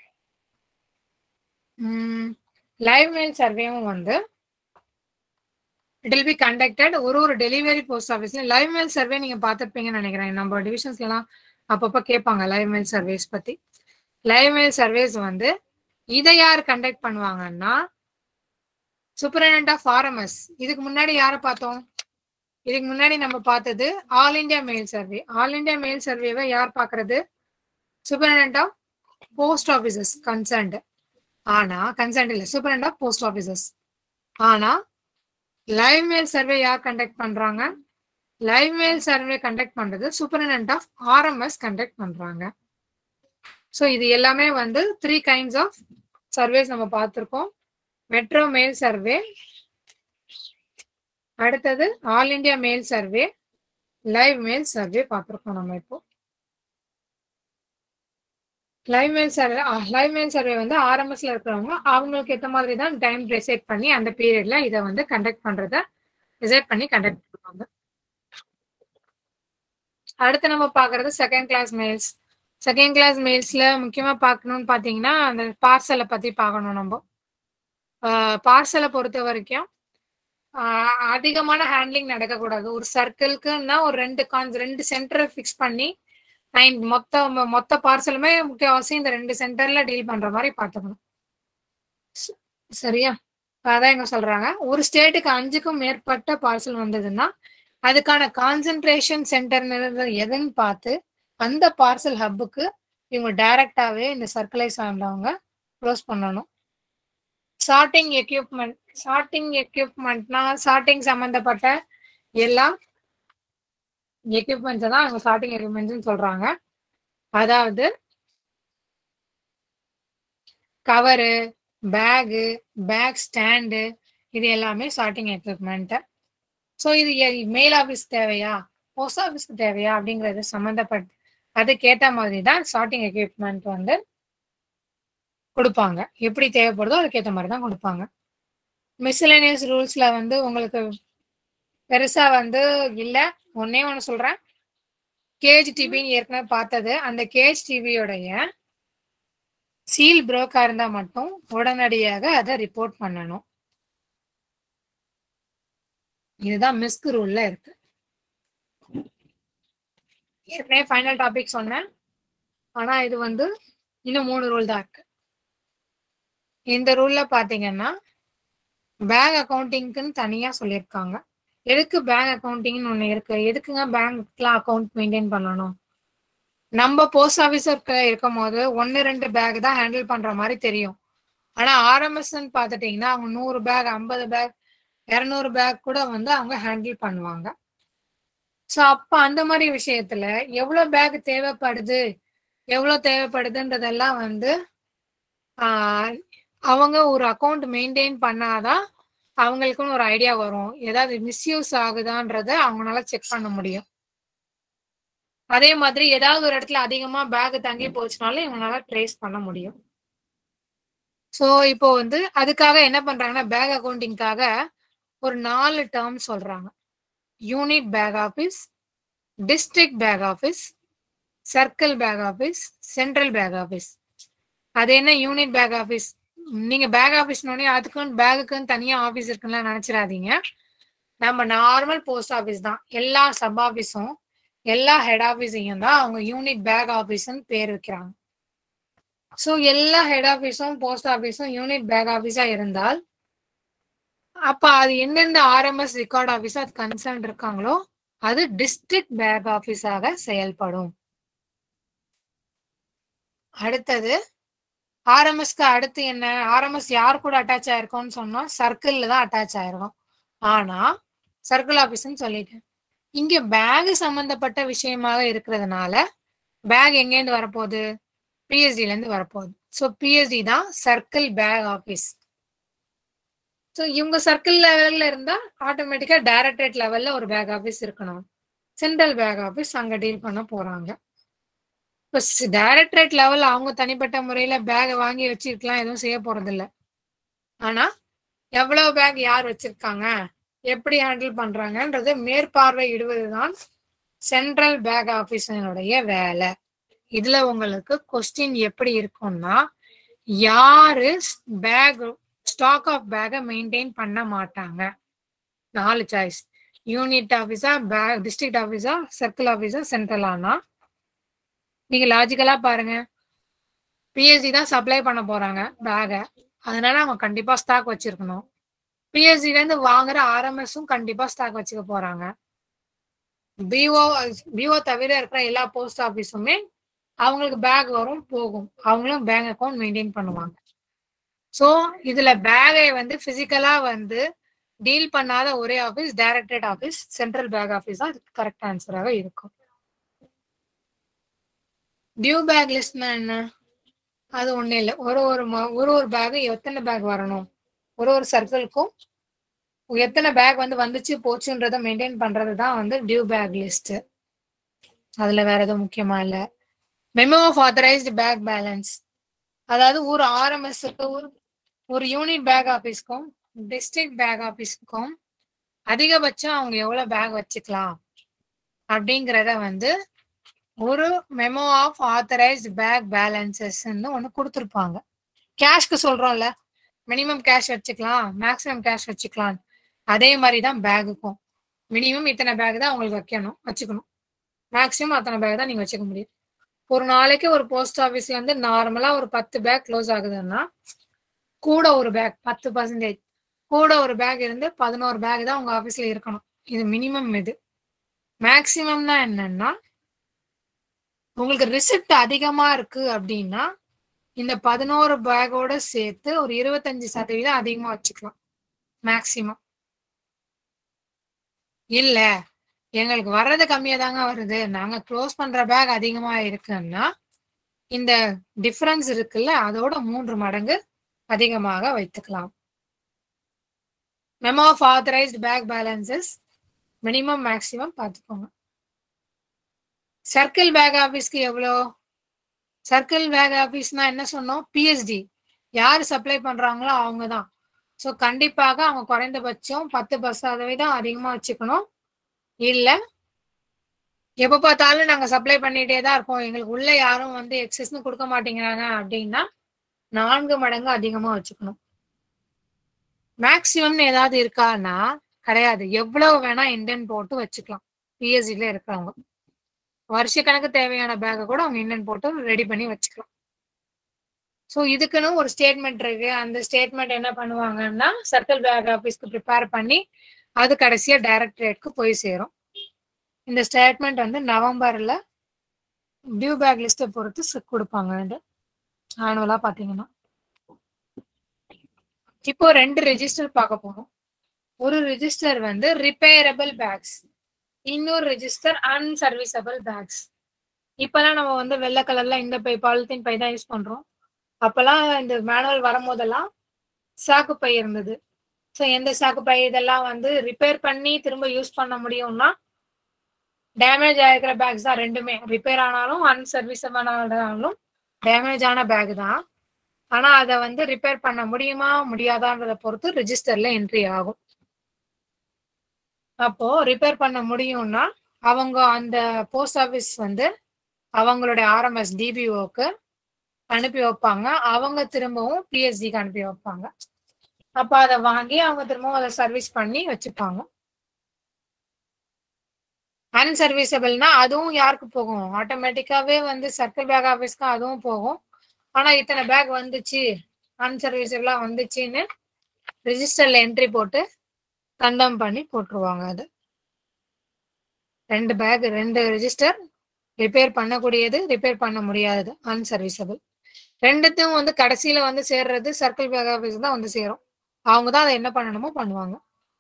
live mail சர்வேவும் வந்து இட் வில் பி கண்டக்டட் ஒரு ஒரு டெலிவரி போஸ்ட் ஆஃபீஸ்ல லைவ் மெயில் சர்வே நீங்க பார்த்துருப்பீங்கன்னு நினைக்கிறேன் நம்ம டிவிஷன்ஸ்லாம் அப்பப்போ கேட்பாங்க லைவ் மெயில் சர்வேஸ் பத்தி லைவ் மெயில் சர்வேஸ் வந்து இதை யார் கண்டக்ட் பண்ணுவாங்கன்னா சூப்பரண்ட் ஆஃப் ஆர்எம்எஸ் இதுக்கு முன்னாடி யாரை பார்த்தோம் இதுக்கு முன்னாடி நம்ம பார்த்தது all India mail survey all India mail சர்வேவை யார் பார்க்கறது superintendent of post offices concerned ஆனா கன்சர்ன்ட் இல்ல சூப்பரண்ட் ஆஃப் போஸ்ட் ஆஃபீஸஸ் ஆனா லைவ் மெயில் சர்வே யார் கண்டக்ட் பண்றாங்க லைவ் மெயில் சர்வே கண்டக்ட் பண்றது சூப்பரண்ட் ஆஃப் ஆர்எம்எஸ் கண்டக்ட் பண்றாங்க ஸோ இது எல்லாமே வந்து த்ரீ கைண்ட்ஸ் ஆஃப் சர்வேஸ் நம்ம பார்த்துருக்கோம் மெட்ரோ மெயில் சர்வே அடுத்தது all India mail survey live mail survey பார்த்துருக்கோம் நம்ம இப்போ live mail survey live mail survey வந்து ஆர்எம்எஸ்ல இருக்கிறவங்க அவங்களுக்கு ஏற்ற மாதிரி தான் டைம் டிசைட் பண்ணி அந்த பீரியட்ல இதை வந்து கண்டக்ட் பண்றத டிசைட் பண்ணி கண்டக்ட் பண்ணுவாங்க அடுத்து நம்ம பார்க்கறது second class mails second class மெயில்ஸ்ல முக்கியமா பார்க்கணும்னு பார்த்தீங்கன்னா அந்த பார்சலை பத்தி பார்க்கணும் நம்ம பார்சலை பொறுத்த வரைக்கும் ஆஹ் அதிகமான ஹேண்ட்லிங் நடக்கக்கூடாது ஒரு சர்க்கிள்க்குன்னா ஒரு ரெண்டு கான்ஸ் ரெண்டு சென்டரை ஃபிக்ஸ் பண்ணி நைன் மொத்த மொத்த பார்சலுமே முக்கியவாசி இந்த ரெண்டு சென்டர்ல டீல் பண்ற மாதிரி பார்த்துக்கணும் ச- சரியா அதான் எங்க சொல்றாங்க ஒரு ஸ்டேட்டுக்கு அஞ்சுக்கும் மேற்பட்ட பார்சல் வந்ததுன்னா அதுக்கான கான்சென்ட்ரேஷன் சென்டர் எதுன்னு பார்த்து அந்த பார்சல் ஹப்புக்கு இவங்க டைரக்டாவே இந்த சர்க்கிளைஸ் ஆனவங்க க்ளோஸ் பண்ணணும் சார்ட்டிங் எக்யூப்மெண்ட் சார்ட்டிங் எக்யூப்மெண்ட்னா சார்ட்டிங் சம்பந்தப்பட்ட எல்லா எக்யூப்மெண்ட்ஸ் தான் அவங்க சார்ட்டிங் எக்யூப்மெண்ட்ஸ் சொல்றாங்க அதாவது கவரு பேகு பேக் ஸ்டாண்டு இது எல்லாமே சார்ட்டிங் எக்யூப்மெண்ட் ஸோ இது மெயில் ஆஃபீஸ் தேவையா போஸ்ட் ஆஃபீஸ்க்கு தேவையா அப்படிங்கிறது சம்மந்தப்பட்ட அதுக்கேற்ற மாதிரி தான் சார்ட்டிங் எக்யூப்மெண்ட் வந்து கொடுப்பாங்க எப்படி தேவைப்படுதோ அதுக்கேற்ற மாதிரி தான் கொடுப்பாங்க மிஸ்லனியஸ் ரூல்ஸ்ல வந்து உங்களுக்கு பெருசா வந்து இல்லை ஒன்னே ஒன்று சொல்றேன் கேஜ் டிவின்னு ஏற்கனவே பார்த்தது அந்த கேஜ் டிவியோடைய சீல் புரோக்கா இருந்தா மட்டும் உடனடியாக அதை ரிப்போர்ட் பண்ணணும் இதுதான் மிஸ்க் ரூல்ல இருக்கு ஏற்கனவே ஃபைனல் டாபிக் சொன்னேன் ஆனா இது வந்து இன்னும் மூணு ரூல் தான் இருக்கு இந்த ரூல்ல பாத்தீங்கன்னா பேங்க் அக்கௌண்டிங்க்குன்னு தனியா சொல்லியிருக்காங்க எதுக்கு பேங்க் அக்கௌண்டிங்னு ஒண்ணு இருக்கு எதுக்குங்க பேங்க்ல அக்கௌண்ட் மெயின்டைன் பண்ணணும் நம்ம போஸ்ட் ஆஃபீஸருக்கு இருக்கும் போது ஒன்னு ரெண்டு பேக் தான் ஹேண்டில் பண்ற மாதிரி தெரியும் ஆனா ஆர்எம்எஸ்ன்னு பார்த்துட்டீங்கன்னா அவங்க நூறு பேக் ஐம்பது பேக் இரநூறு பேக் கூட வந்து அவங்க ஹேண்டில் பண்ணுவாங்க ஸோ அப்போ அந்த மாதிரி விஷயத்துல எவ்வளோ பேக் தேவைப்படுது எவ்வளோ தேவைப்படுதுன்றதெல்லாம் வந்து ஆஹ், அவங்க ஒரு அக்கௌண்ட் மெயின்டைன் பண்ணாதான் அவங்களுக்குன்னு ஒரு ஐடியா வரும் ஏதாவது மிஸ்யூஸ் ஆகுதான்றத அவங்களால செக் பண்ண முடியும் அதே மாதிரி ஏதாவது ஒரு இடத்துல அதிகமா பேக் தங்கி போச்சுனாலும் இவங்களால ட்ரேஸ் பண்ண முடியும் ஸோ இப்போ வந்து அதுக்காக என்ன பண்றாங்கன்னா பேக் அக்கௌண்டிங்காக ஒரு நாலு டேர்ம் சொல்றாங்க unit bag office district bag office circle bag office central bag office அது என்ன யூனிட் பேக் ஆஃபீஸ் நீங்க பேக் ஆஃபீஸ்னோடனே அதுக்குன்னு பேகுக்குன்னு தனியா ஆஃபீஸ் இருக்குன்னு நினைச்சிடாதீங்க நம்ம நார்மல் போஸ்ட் ஆஃபீஸ் தான் எல்லா சப் ஆஃபீஸும் எல்லா ஹெட் ஆஃபீஸையும் தான் அவங்க யூனிட் பேக் ஆஃபீஸ்ன்னு பேர் வைக்கிறாங்க ஸோ எல்லா ஹெட் ஆஃபீஸும் போஸ்ட் ஆஃபீஸும் யூனிட் பேக் ஆஃபீஸா இருந்தால் அப்ப அது எந்தெந்த ஆர்எம்எஸ் ரெக்கார்ட் ஆஃபீஸ் அது கன்சர்ன் இருக்காங்களோ அது டிஸ்ட்ரிக்ட் பேக் ஆஃபீஸாக செயல்படும் அடுத்தது ஆர்எம்எஸ்க்கு அடுத்து என்ன ஆர்எம்எஸ் யார் கூட அட்டாச் ஆயிருக்கோம்னு சொன்னா சர்க்கிள்ல தான் அட்டாச் ஆயிருக்கும் ஆனா சர்க்கிள் ஆஃபீஸ்ன்னு சொல்லிட்டேன் இங்க பேக் சம்பந்தப்பட்ட விஷயமாக இருக்கிறதுனால பேக் எங்கேருந்து வரப்போகுது பிஎஸ்டில இருந்து வரப்போகுது ஸோ பிஎஸ்டி தான் சர்க்கிள் பேக் ஆஃபீஸ் ஸோ இவங்க சர்க்கிள் லெவல்ல இருந்தா ஆட்டோமேட்டிக்கா டைரக்டரேட் லெவல்ல ஒரு பேக் ஆஃபீஸ் இருக்கணும் சென்ட்ரல் பேக் ஆஃபீஸ் அங்க டீல் பண்ண போறாங்க இப்போ டைரக்டரேட் லெவல் அவங்க தனிப்பட்ட முறையில பேக் வாங்கி வச்சிருக்கலாம் எதுவும் செய்ய போறது இல்ல ஆனா எவ்வளவு பேக் யார் வச்சிருக்காங்க எப்படி ஹேண்டில் பண்றாங்கன்றது மேற்பார்வையிடுவதுதான் சென்ட்ரல் பேக் ஆபீஸனுடைய வேலை இதுல உங்களுக்கு கொஸ்டின் எப்படி இருக்கும்னா யாரு பேக் ஸ்டாக் ஆஃப் பேக்கை மெயின்டைன் பண்ண மாட்டாங்க நாலு சாய்ஸ் யூனிட் ஆஃபீஸா பேக் டிஸ்ட்ரிக்ட் ஆஃபீஸா சர்க்கிள் ஆஃபீஸா சென்ட்ரலானா நீங்க லாஜிக்கலா பாருங்க பிஎஸ்சி தான் சப்ளை பண்ண போறாங்க பேகை அதனால அவங்க கண்டிப்பா ஸ்டாக் வச்சிருக்கணும் பிஎஸ்சில இருந்து வாங்குற ஆர்எம்எஸும் கண்டிப்பா ஸ்டாக் வச்சுக்க போறாங்க பிஓ பிஓ தவிர இருக்கிற எல்லா போஸ்ட் ஆஃபீஸுமே அவங்களுக்கு பேக் வரும் போகும் அவங்களும் பேங்க் அக்கௌண்ட் மெயின்டைன் பண்ணுவாங்க ஸோ இதுல பேகை வந்து பிசிக்கலா வந்து டீல் பண்ணாத ஒரே office directorate office central bag office தான் அதுக்கு கரெக்ட் ஆன்சராக இருக்கும் டியூ பேக் லிஸ்ட்னா என்ன அது ஒண்ணும் இல்லை ஒரு ஒரு ம- ஒரு ஒரு பேக் எத்தனை பேக் வரணும் ஒரு ஒரு சர்க்கிள்க்கும் எத்தனை பேக் வந்து வந்துச்சு போச்சுன்றத மெயின்டைன் பண்றது தான் வந்து டியூ பேக் லிஸ்ட் அதுல வேற எதுவும் முக்கியமா இல்ல memo of authorised bag balance அதாவது ஒரு ஆர்எம்எஸ்க்கு ஒரு ஒரு யூனிட் பேக் ஆஃபீஸ்க்கும் டிஸ்ட்ரிக்ட் பேக் ஆஃபீஸ்க்கும் அதிகபட்சம் அவங்க எவ்வளவு பேக் வச்சுக்கலாம் அப்படிங்கிறத வந்து ஒரு மெமோ ஆஃப் ஆத்தரைஸ்டு பேக் பேலன்சஸ்ன்னு ஒன்று கொடுத்துருப்பாங்க கேஷ்க்கு சொல்றோம்ல மினிமம் கேஷ் வச்சுக்கலாம் மேக்ஸிமம் கேஷ் வச்சுக்கலாம் அதே மாதிரி தான் பேகுக்கும் மினிமம் இத்தனை பேக் தான் உங்களுக்கு வைக்கணும் வச்சுக்கணும் மேக்ஸிமம் அத்தனை பேக் தான் நீங்க வச்சுக்க முடியும் ஒரு நாளைக்கு ஒரு போஸ்ட் ஆஃபீஸ்ல இருந்து நார்மலா ஒரு பத்து பேக் க்ளோஸ் ஆகுதுன்னா கூட ஒரு பேக் பத்து பர்சன்டேஜ் கூட ஒரு பேக் இருந்து பதினோரு பேக் தான் உங்க ஆஃபீஸ்ல இருக்கணும் இது மினிமம் இது மேக்ஸிமம்னா என்னன்னா உங்களுக்கு ரிசிப்ட் அதிகமா இருக்கு அப்படின்னா இந்த பதினோரு பேக்கோட சேர்த்து ஒரு இருபத்தஞ்சு சதவீதம் அதிகமா வச்சுக்கலாம் மேக்சிமம் இல்ல எங்களுக்கு வர்றது கம்மியா தாங்க வருது நாங்க க்ளோஸ் பண்ற பேக் அதிகமா இருக்குன்னா இந்த டிஃபரன்ஸ் இருக்குல்ல அதோட மூன்று மடங்கு அதிகமாக வைத்துக்கலாம் memo of authorised bag balances minimum maximum பார்த்துக்கோங்க சர்க்கிள் பேக் ஆஃபீஸ்க்கு எவ்வளோ சர்க்கிள் பேக் ஆஃபீஸ்னா என்ன சொன்னோம் பிஎஸ்டி யார் சப்ளை பண்றாங்களோ அவங்க தான் ஸோ கண்டிப்பாக அவங்க குறைந்தபட்சம் பத்து பத்து சதவீதம் அதிகமாக வச்சுக்கணும் இல்லை எப்போ பார்த்தாலும் நாங்கள் சப்ளை பண்ணிட்டே தான் இருப்போம் எங்களுக்கு உள்ள யாரும் வந்து எக்ஸஸ்னு கொடுக்க மாட்டேங்கிறாங்க அப்படின்னா நான்கு மடங்கு அதிகமாக வச்சுக்கணும் மேக்சிமம்னு ஏதாவது இருக்கான்னா கிடையாது எவ்வளவு வேணா இண்டன் போட்டு வச்சுக்கலாம் பிஎஸ்சில இருக்கிறவங்க வருஷ கணக்கு தேவையான பேக்கை கூட அவங்க இண்டன் போட்டு ரெடி பண்ணி வச்சுக்கலாம் ஸோ இதுக்குன்னு ஒரு ஸ்டேட்மெண்ட் இருக்கு அந்த ஸ்டேட்மெண்ட் என்ன பண்ணுவாங்கன்னா சர்க்கிள் பேக் ஆஃபீஸ்க்கு ப்ரிப்பேர் பண்ணி அது கடைசியா டைரக்டரேட்க்கு போய் சேரும் இந்த ஸ்டேட்மெண்ட் வந்து நவம்பர்ல டியூ பேக் லிஸ்ட்டை பொறுத்து சி- கொடுப்பாங்க ஆனுவலா பாத்தீங்கன்னா இப்போ ரெண்டு ரெஜிஸ்டர் பார்க்க போறோம் ஒரு ரெஜிஸ்டர் வந்து ரிப்பேரபிள் பேக்ஸ் இன்னொரு ரெஜிஸ்டர் அன்சர்வீசபிள் பேக்ஸ் இப்பெல்லாம் நம்ம வந்து வெள்ளை கலர்ல இந்த பை பாலித்தீன் பை தான் யூஸ் பண்றோம் அப்பெல்லாம் இந்த மேனுவல் வரும்போதெல்லாம் சாக்கு பை இருந்தது ஸோ எந்த சாக்கு பை இதெல்லாம் வந்து ரிப்பேர் பண்ணி திரும்ப யூஸ் பண்ண முடியும்னா டேமேஜ் ஆகிருக்கிற பேக்ஸ் தான் ரெண்டுமே ரிப்பேர் ஆனாலும் அன்சர்வீசபிள் ஆனாலும் டேமேஜ் ஆன பேக் தான் ஆனா அதை வந்து ரிப்பேர் பண்ண முடியுமா முடியாதான்றத பொறுத்து ரிஜிஸ்டர்ல என்ட்ரி ஆகும் அப்போ ரிப்பேர் பண்ண முடியும்னா அவங்க அந்த போஸ்ட் ஆஃபீஸ் வந்து அவங்களுடைய ஆர்எம்எஸ் டிபிஓக்கு அனுப்பி வைப்பாங்க அவங்க திரும்பவும் பிஎஸ்டிக்கு அனுப்பி வைப்பாங்க அப்ப அதை வாங்கி அவங்க திரும்பவும் அதை சர்வீஸ் பண்ணி வச்சுப்பாங்க அன்சர்வீசபிள்னா அதுவும் யாருக்கு போகும் ஆட்டோமேட்டிக்காவே வந்து சர்க்கிள் பேக் ஆஃபீஸ்க்கு அதுவும் போகும் ஆனா இத்தனை பேக் வந்துச்சு அன்சர்வீசபிளா வந்துச்சுன்னு ரிஜிஸ்டர்ல என்ட்ரி போட்டு கண்டம் பண்ணி போட்டுருவாங்க அது ரெண்டு பேக் ரெண்டு ரெஜிஸ்டர் ரிப்பேர் பண்ணக்கூடியது ரிப்பேர் பண்ண முடியாதது அன்சர்வீசபிள் ரெண்டுத்தையும் வந்து கடைசியில வந்து சேர்றது சர்க்கிள் பேக் ஆஃபீஸ் தான் வந்து சேரும் அவங்க தான் அதை என்ன பண்ணணுமோ பண்ணுவாங்க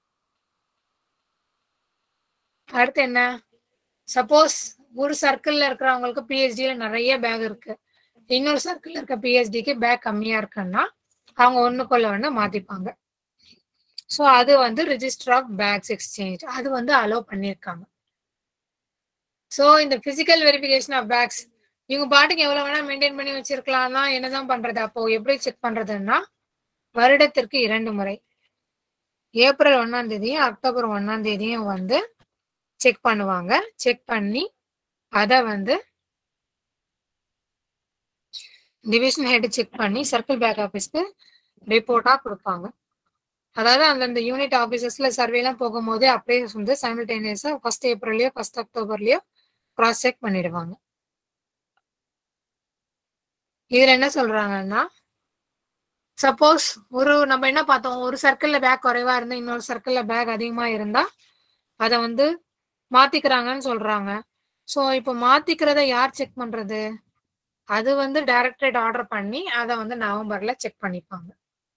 அடுத்து என்ன சப்போஸ் ஒரு சர்க்கிள்ல இருக்கிறவங்களுக்கு பிஹெச்டில நிறைய பேக் இருக்கு இன்னொரு சர்க்கிள்ல இருக்க பிஹெச்டிக்கு பேக் கம்மியா இருக்குன்னா அவங்க ஒண்ணுக்குள்ள ஒண்ணு மாத்திப்பாங்க ஸோ அது வந்து ரிஜிஸ்டர் ஆஃப் பேக்ஸ் எக்ஸ்சேஞ்ச் அது வந்து அலோவ் பண்ணியிருக்காங்க ஸோ இந்த பிசிக்கல் வெரிஃபிகேஷன் ஆஃப் பேக்ஸ் இவங்க பாட்டுக்கு எவ்வளவு வேணா மெயின்டைன் பண்ணி வச்சிருக்கலாம்னா என்னதான் பண்றது அப்போ எப்படி செக் பண்றதுன்னா வருடத்திற்கு இரண்டு முறை ஏப்ரல் ஒன்னாம் தேதியும் அக்டோபர் ஒன்னாம் தேதியும் வந்து செக் பண்ணுவாங்க செக் பண்ணி அதை வந்து டிவிஷன் ஹெட் செக் பண்ணி சர்க்கிள் பேக் ஆஃபீஸ்க்கு ரிப்போர்ட்டா கொடுப்பாங்க அதாவது அந்தந்த யூனிட் ஆஃபீஸஸ்ல சர்வேலாம் போகும்போது அப்படியே வந்து சைமில்டேனியஸா ஃபர்ஸ்ட் ஏப்ரல்லையோ ஃபர்ஸ்ட் அக்டோபர்லயோ கிராஸ் செக் பண்ணிடுவாங்க இதுல என்ன சொல்றாங்கன்னா சப்போஸ் ஒரு நம்ம என்ன பார்த்தோம் ஒரு சர்க்கிள்ல பேக் குறைவா இருந்தா இன்னொரு சர்க்கிள்ல பேக் அதிகமா இருந்தா அதை வந்து மாத்திக்கிறாங்கன்னு சொல்றாங்க ஸோ இப்போ மாத்திக்கிறத யார் செக் பண்றது அது வந்து டைரக்டரேட் ஆர்டர் பண்ணி அதை வந்து நவம்பர்ல செக் பண்ணிப்பாங்க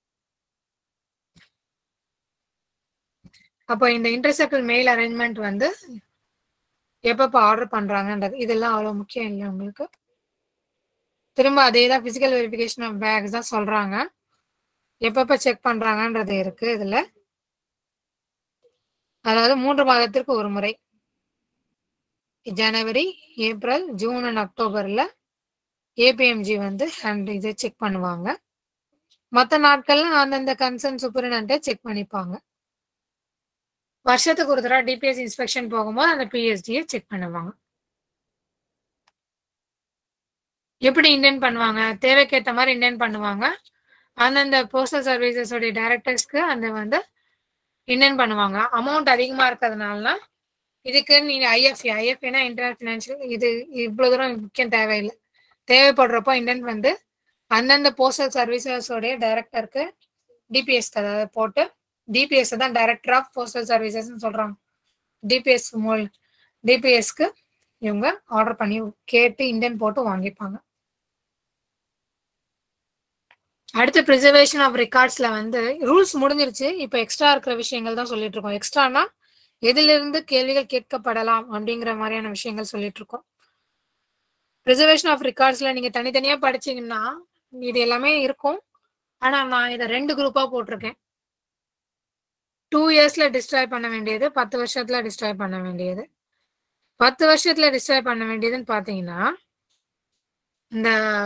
அப்போ இந்த இன்டர்செக்டல் மெயில் அரேஞ்ச்மெண்ட் வந்து எப்பப்போ ஆர்டர் பண்றாங்கன்றது இதெல்லாம் அவ்வளோ முக்கியம் இல்லை உங்களுக்கு திரும்ப அதே தான் பிசிக்கல் வெரிஃபிகேஷன் ஆஃப் பேக்ஸ் தான் சொல்றாங்க எப்பப்ப செக் பண்றாங்கன்றது இருக்கு இதுல அதாவது மூன்று மாதத்திற்கு ஒரு முறை ஜனவரி ஏப்ரல் ஜூன் அண்ட் அக்டோபர்ல ஏபிஎம்ஜி வந்து அண்ட் இதை செக் பண்ணுவாங்க மற்ற நாட்கள்ல அந்தந்த கன்சர்ன் சூப்பரிண்டே செக் பண்ணிப்பாங்க வருஷத்துக்கு ஒரு தடவை டிபிஎஸ் இன்ஸ்பெக்ஷன் போகும்போது அந்த பிஎஸ்டியை செக் பண்ணுவாங்க எப்படி இண்டென்ட் பண்ணுவாங்க தேவைக்கேற்ற மாதிரி இண்டென்ட் பண்ணுவாங்க அந்தந்த போஸ்டல் சர்வீசஸோடைய டைரக்டர்ஸ்க்கு அந்த வந்து இண்டென்ட் பண்ணுவாங்க அமௌண்ட் அதிகமா இருக்கிறதுனால இதுக்கு நீங்க ஐஎஃப்ஏ ஐஎஃப்ஏனா இன்டர்நெட் ஃபினான்ஷியல் இது இவ்வளவு தூரம் முக்கியம் தேவையில்லை தேவைப்படுறப்போ இண்டென்ட் வந்து அந்தந்த போஸ்டல் சர்வீசஸோடைய டைரக்டருக்கு டிபிஎஸ் அதாவது போட்டு டிபிஎஸ் தான் டைரக்டர் ஆஃப் போஸ்டல் சர்வீசஸ்ன்னு சொல்றாங்க டிபிஎஸ் மூல் டிபிஎஸ்க்கு இவங்க ஆர்டர் பண்ணி கேட்டு இண்டென்ட் போட்டு வாங்கிப்பாங்க அடுத்து ப்ரிசர்வேஷன் ஆஃப் ரெக்கார்ட்ஸ்ல வந்து ரூல்ஸ் முடிஞ்சிருச்சு இப்போ எக்ஸ்ட்ரா இருக்கிற விஷயங்கள் தான் சொல்லிட்டு இருக்கோம் எக்ஸ்ட்ரானா எதிலிருந்து கேள்விகள் கேட்கப்படலாம் அப்படிங்கிற மாதிரியான விஷயங்கள் சொல்லிட்டு இருக்கோம் ப்ரிசர்வேஷன் ஆஃப் ரெக்கார்ட்ஸ்ல நீங்க தனித்தனியா படிச்சீங்கன்னா இது எல்லாமே இருக்கும் ஆனா நான் இதை ரெண்டு குரூப்பா போட்டிருக்கேன் டூ இயர்ஸ்ல டிஸ்ட்ராய் பண்ண வேண்டியது பத்து வருஷத்துல டிஸ்ட்ராய் பண்ண வேண்டியது பத்து வருஷத்துல டிஸ்ட்ராய் பண்ண வேண்டியதுன்னு பாத்தீங்கன்னா இந்த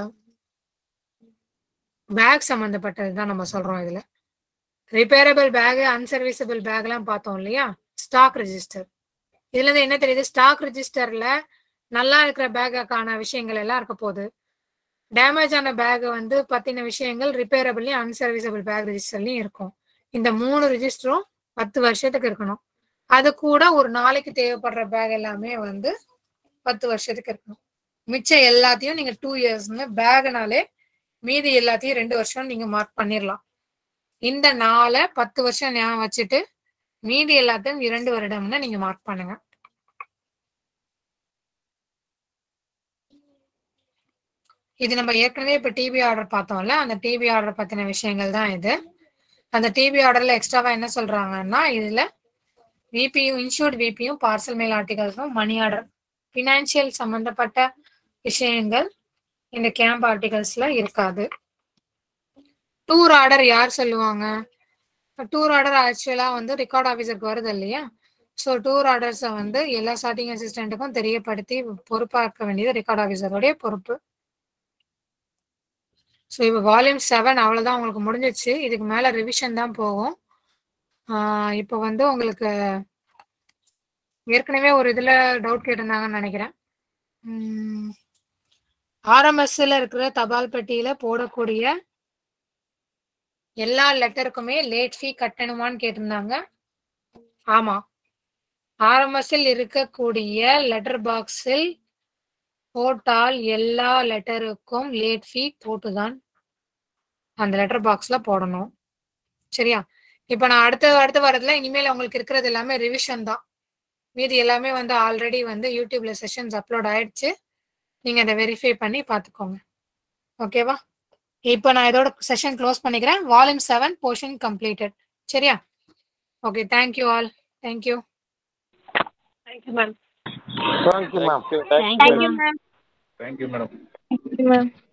பேக் சம்மந்தப்பட்டது தான் நம்ம சொல்றோம் இதுல ரிப்பேரபிள் பேக் அன்சர்வீசபிள் பேக்லாம் பார்த்தோம் இல்லையா ஸ்டாக் ரெஜிஸ்டர் இதுல இருந்து என்ன தெரியுது ஸ்டாக் ரெஜிஸ்டர்ல நல்லா இருக்கிற பேக்குக்கான விஷயங்கள் எல்லாம் இருக்க போகுது டேமேஜ் ஆன பேக் வந்து பத்தின விஷயங்கள் ரிப்பேரபிள்லயும் அன்சர்வீசபிள் பேக் ரெஜிஸ்டர்லயும் இருக்கும் இந்த மூணு ரெஜிஸ்டரும் பத்து வருஷத்துக்கு இருக்கணும் அது கூட ஒரு நாளைக்கு தேவைப்படுற பேக் எல்லாமே வந்து பத்து வருஷத்துக்கு இருக்கணும் மிச்சம் எல்லாத்தையும் நீங்க டூ இயர்ஸ்னு பேக்னாலே மீதி எல்லாத்தையும் ரெண்டு வருஷம் நீங்க மார்க் பண்ணிடலாம் இந்த நாளை பத்து வருஷம் ஞாபகம் வச்சுட்டு மீதி எல்லாத்தையும் இரண்டு வருடம்னு நீங்க மார்க் பண்ணுங்க இது நம்ம ஏற்கனவே இப்ப டிபி ஆர்டர் பார்த்தோம்ல அந்த டிபி ஆர்டர் பத்தின விஷயங்கள் தான் இது அந்த டிபி ஆர்டர்ல எக்ஸ்ட்ராவா என்ன சொல்றாங்கன்னா இதுல விபியும் இன்சூர்ட் விபியும் பார்சல் மெயில் ஆர்டிகல்ஸும் மணி ஆர்டர் பினான்சியல் சம்பந்தப்பட்ட விஷயங்கள் இந்த கேம்ப் ஆர்டிகல்ஸ்ல இருக்காது டூர் ஆர்டர் யார் சொல்லுவாங்க டூர் ஆர்டர் ஆக்சுவலா வந்து ரெக்கார்ட் ஆஃபீஸருக்கு வருது இல்லையா ஸோ டூர் ஆர்டர்ஸை வந்து எல்லா ஸ்டார்டிங் அசிஸ்டண்ட்டுக்கும் தெரியப்படுத்தி பொறுப்பாக்க வேண்டியது ரெக்கார்ட் ஆஃபீஸருடைய பொறுப்பு ஸோ இப்போ வால்யூம் செவன் அவ்வளோதான் உங்களுக்கு முடிஞ்சிச்சு இதுக்கு மேலே ரிவிஷன் தான் போகும் இப்போ வந்து உங்களுக்கு ஏற்கனவே ஒரு இதில் டவுட் கேட்டிருந்தாங்கன்னு நினைக்கிறேன் ஆர்எம்எஸ்ல இருக்கிற தபால் பெட்டியில் போடக்கூடிய எல்லா லெட்டருக்குமே லேட் ஃபீ கட்டணுமான்னு கேட்டிருந்தாங்க ஆமா ஆர்எம்எஸ்ஸில் இருக்கக்கூடிய லெட்டர் பாக்ஸில் போட்டால் எல்லா லெட்டருக்கும் லேட் ஃபீ போட்டுதான் அந்த லெட்டர் பாக்ஸ்ல போடணும் சரியா இப்போ நான் அடுத்த அடுத்த வாரத்துல இனிமேல் உங்களுக்கு இருக்கிறது எல்லாமே ரிவிஷன் தான் மீதி எல்லாமே வந்து ஆல்ரெடி வந்து யூடியூப்ல செஷன்ஸ் அப்லோட் ஆயிடுச்சு நீங்க அதை வெரிஃபை பண்ணி பார்த்துக்கோங்க ஓகேவா இப்போ நான் இதோட செஷன் க்ளோஸ் பண்ணிக்கிறேன் வால்யூம் செவன் போர்ஷன் கம்ப்ளீட்டட் சரியா okay thank you all thank you thank you ma'am thank you ma'am thank you ma'am thank you madam thank you ma'am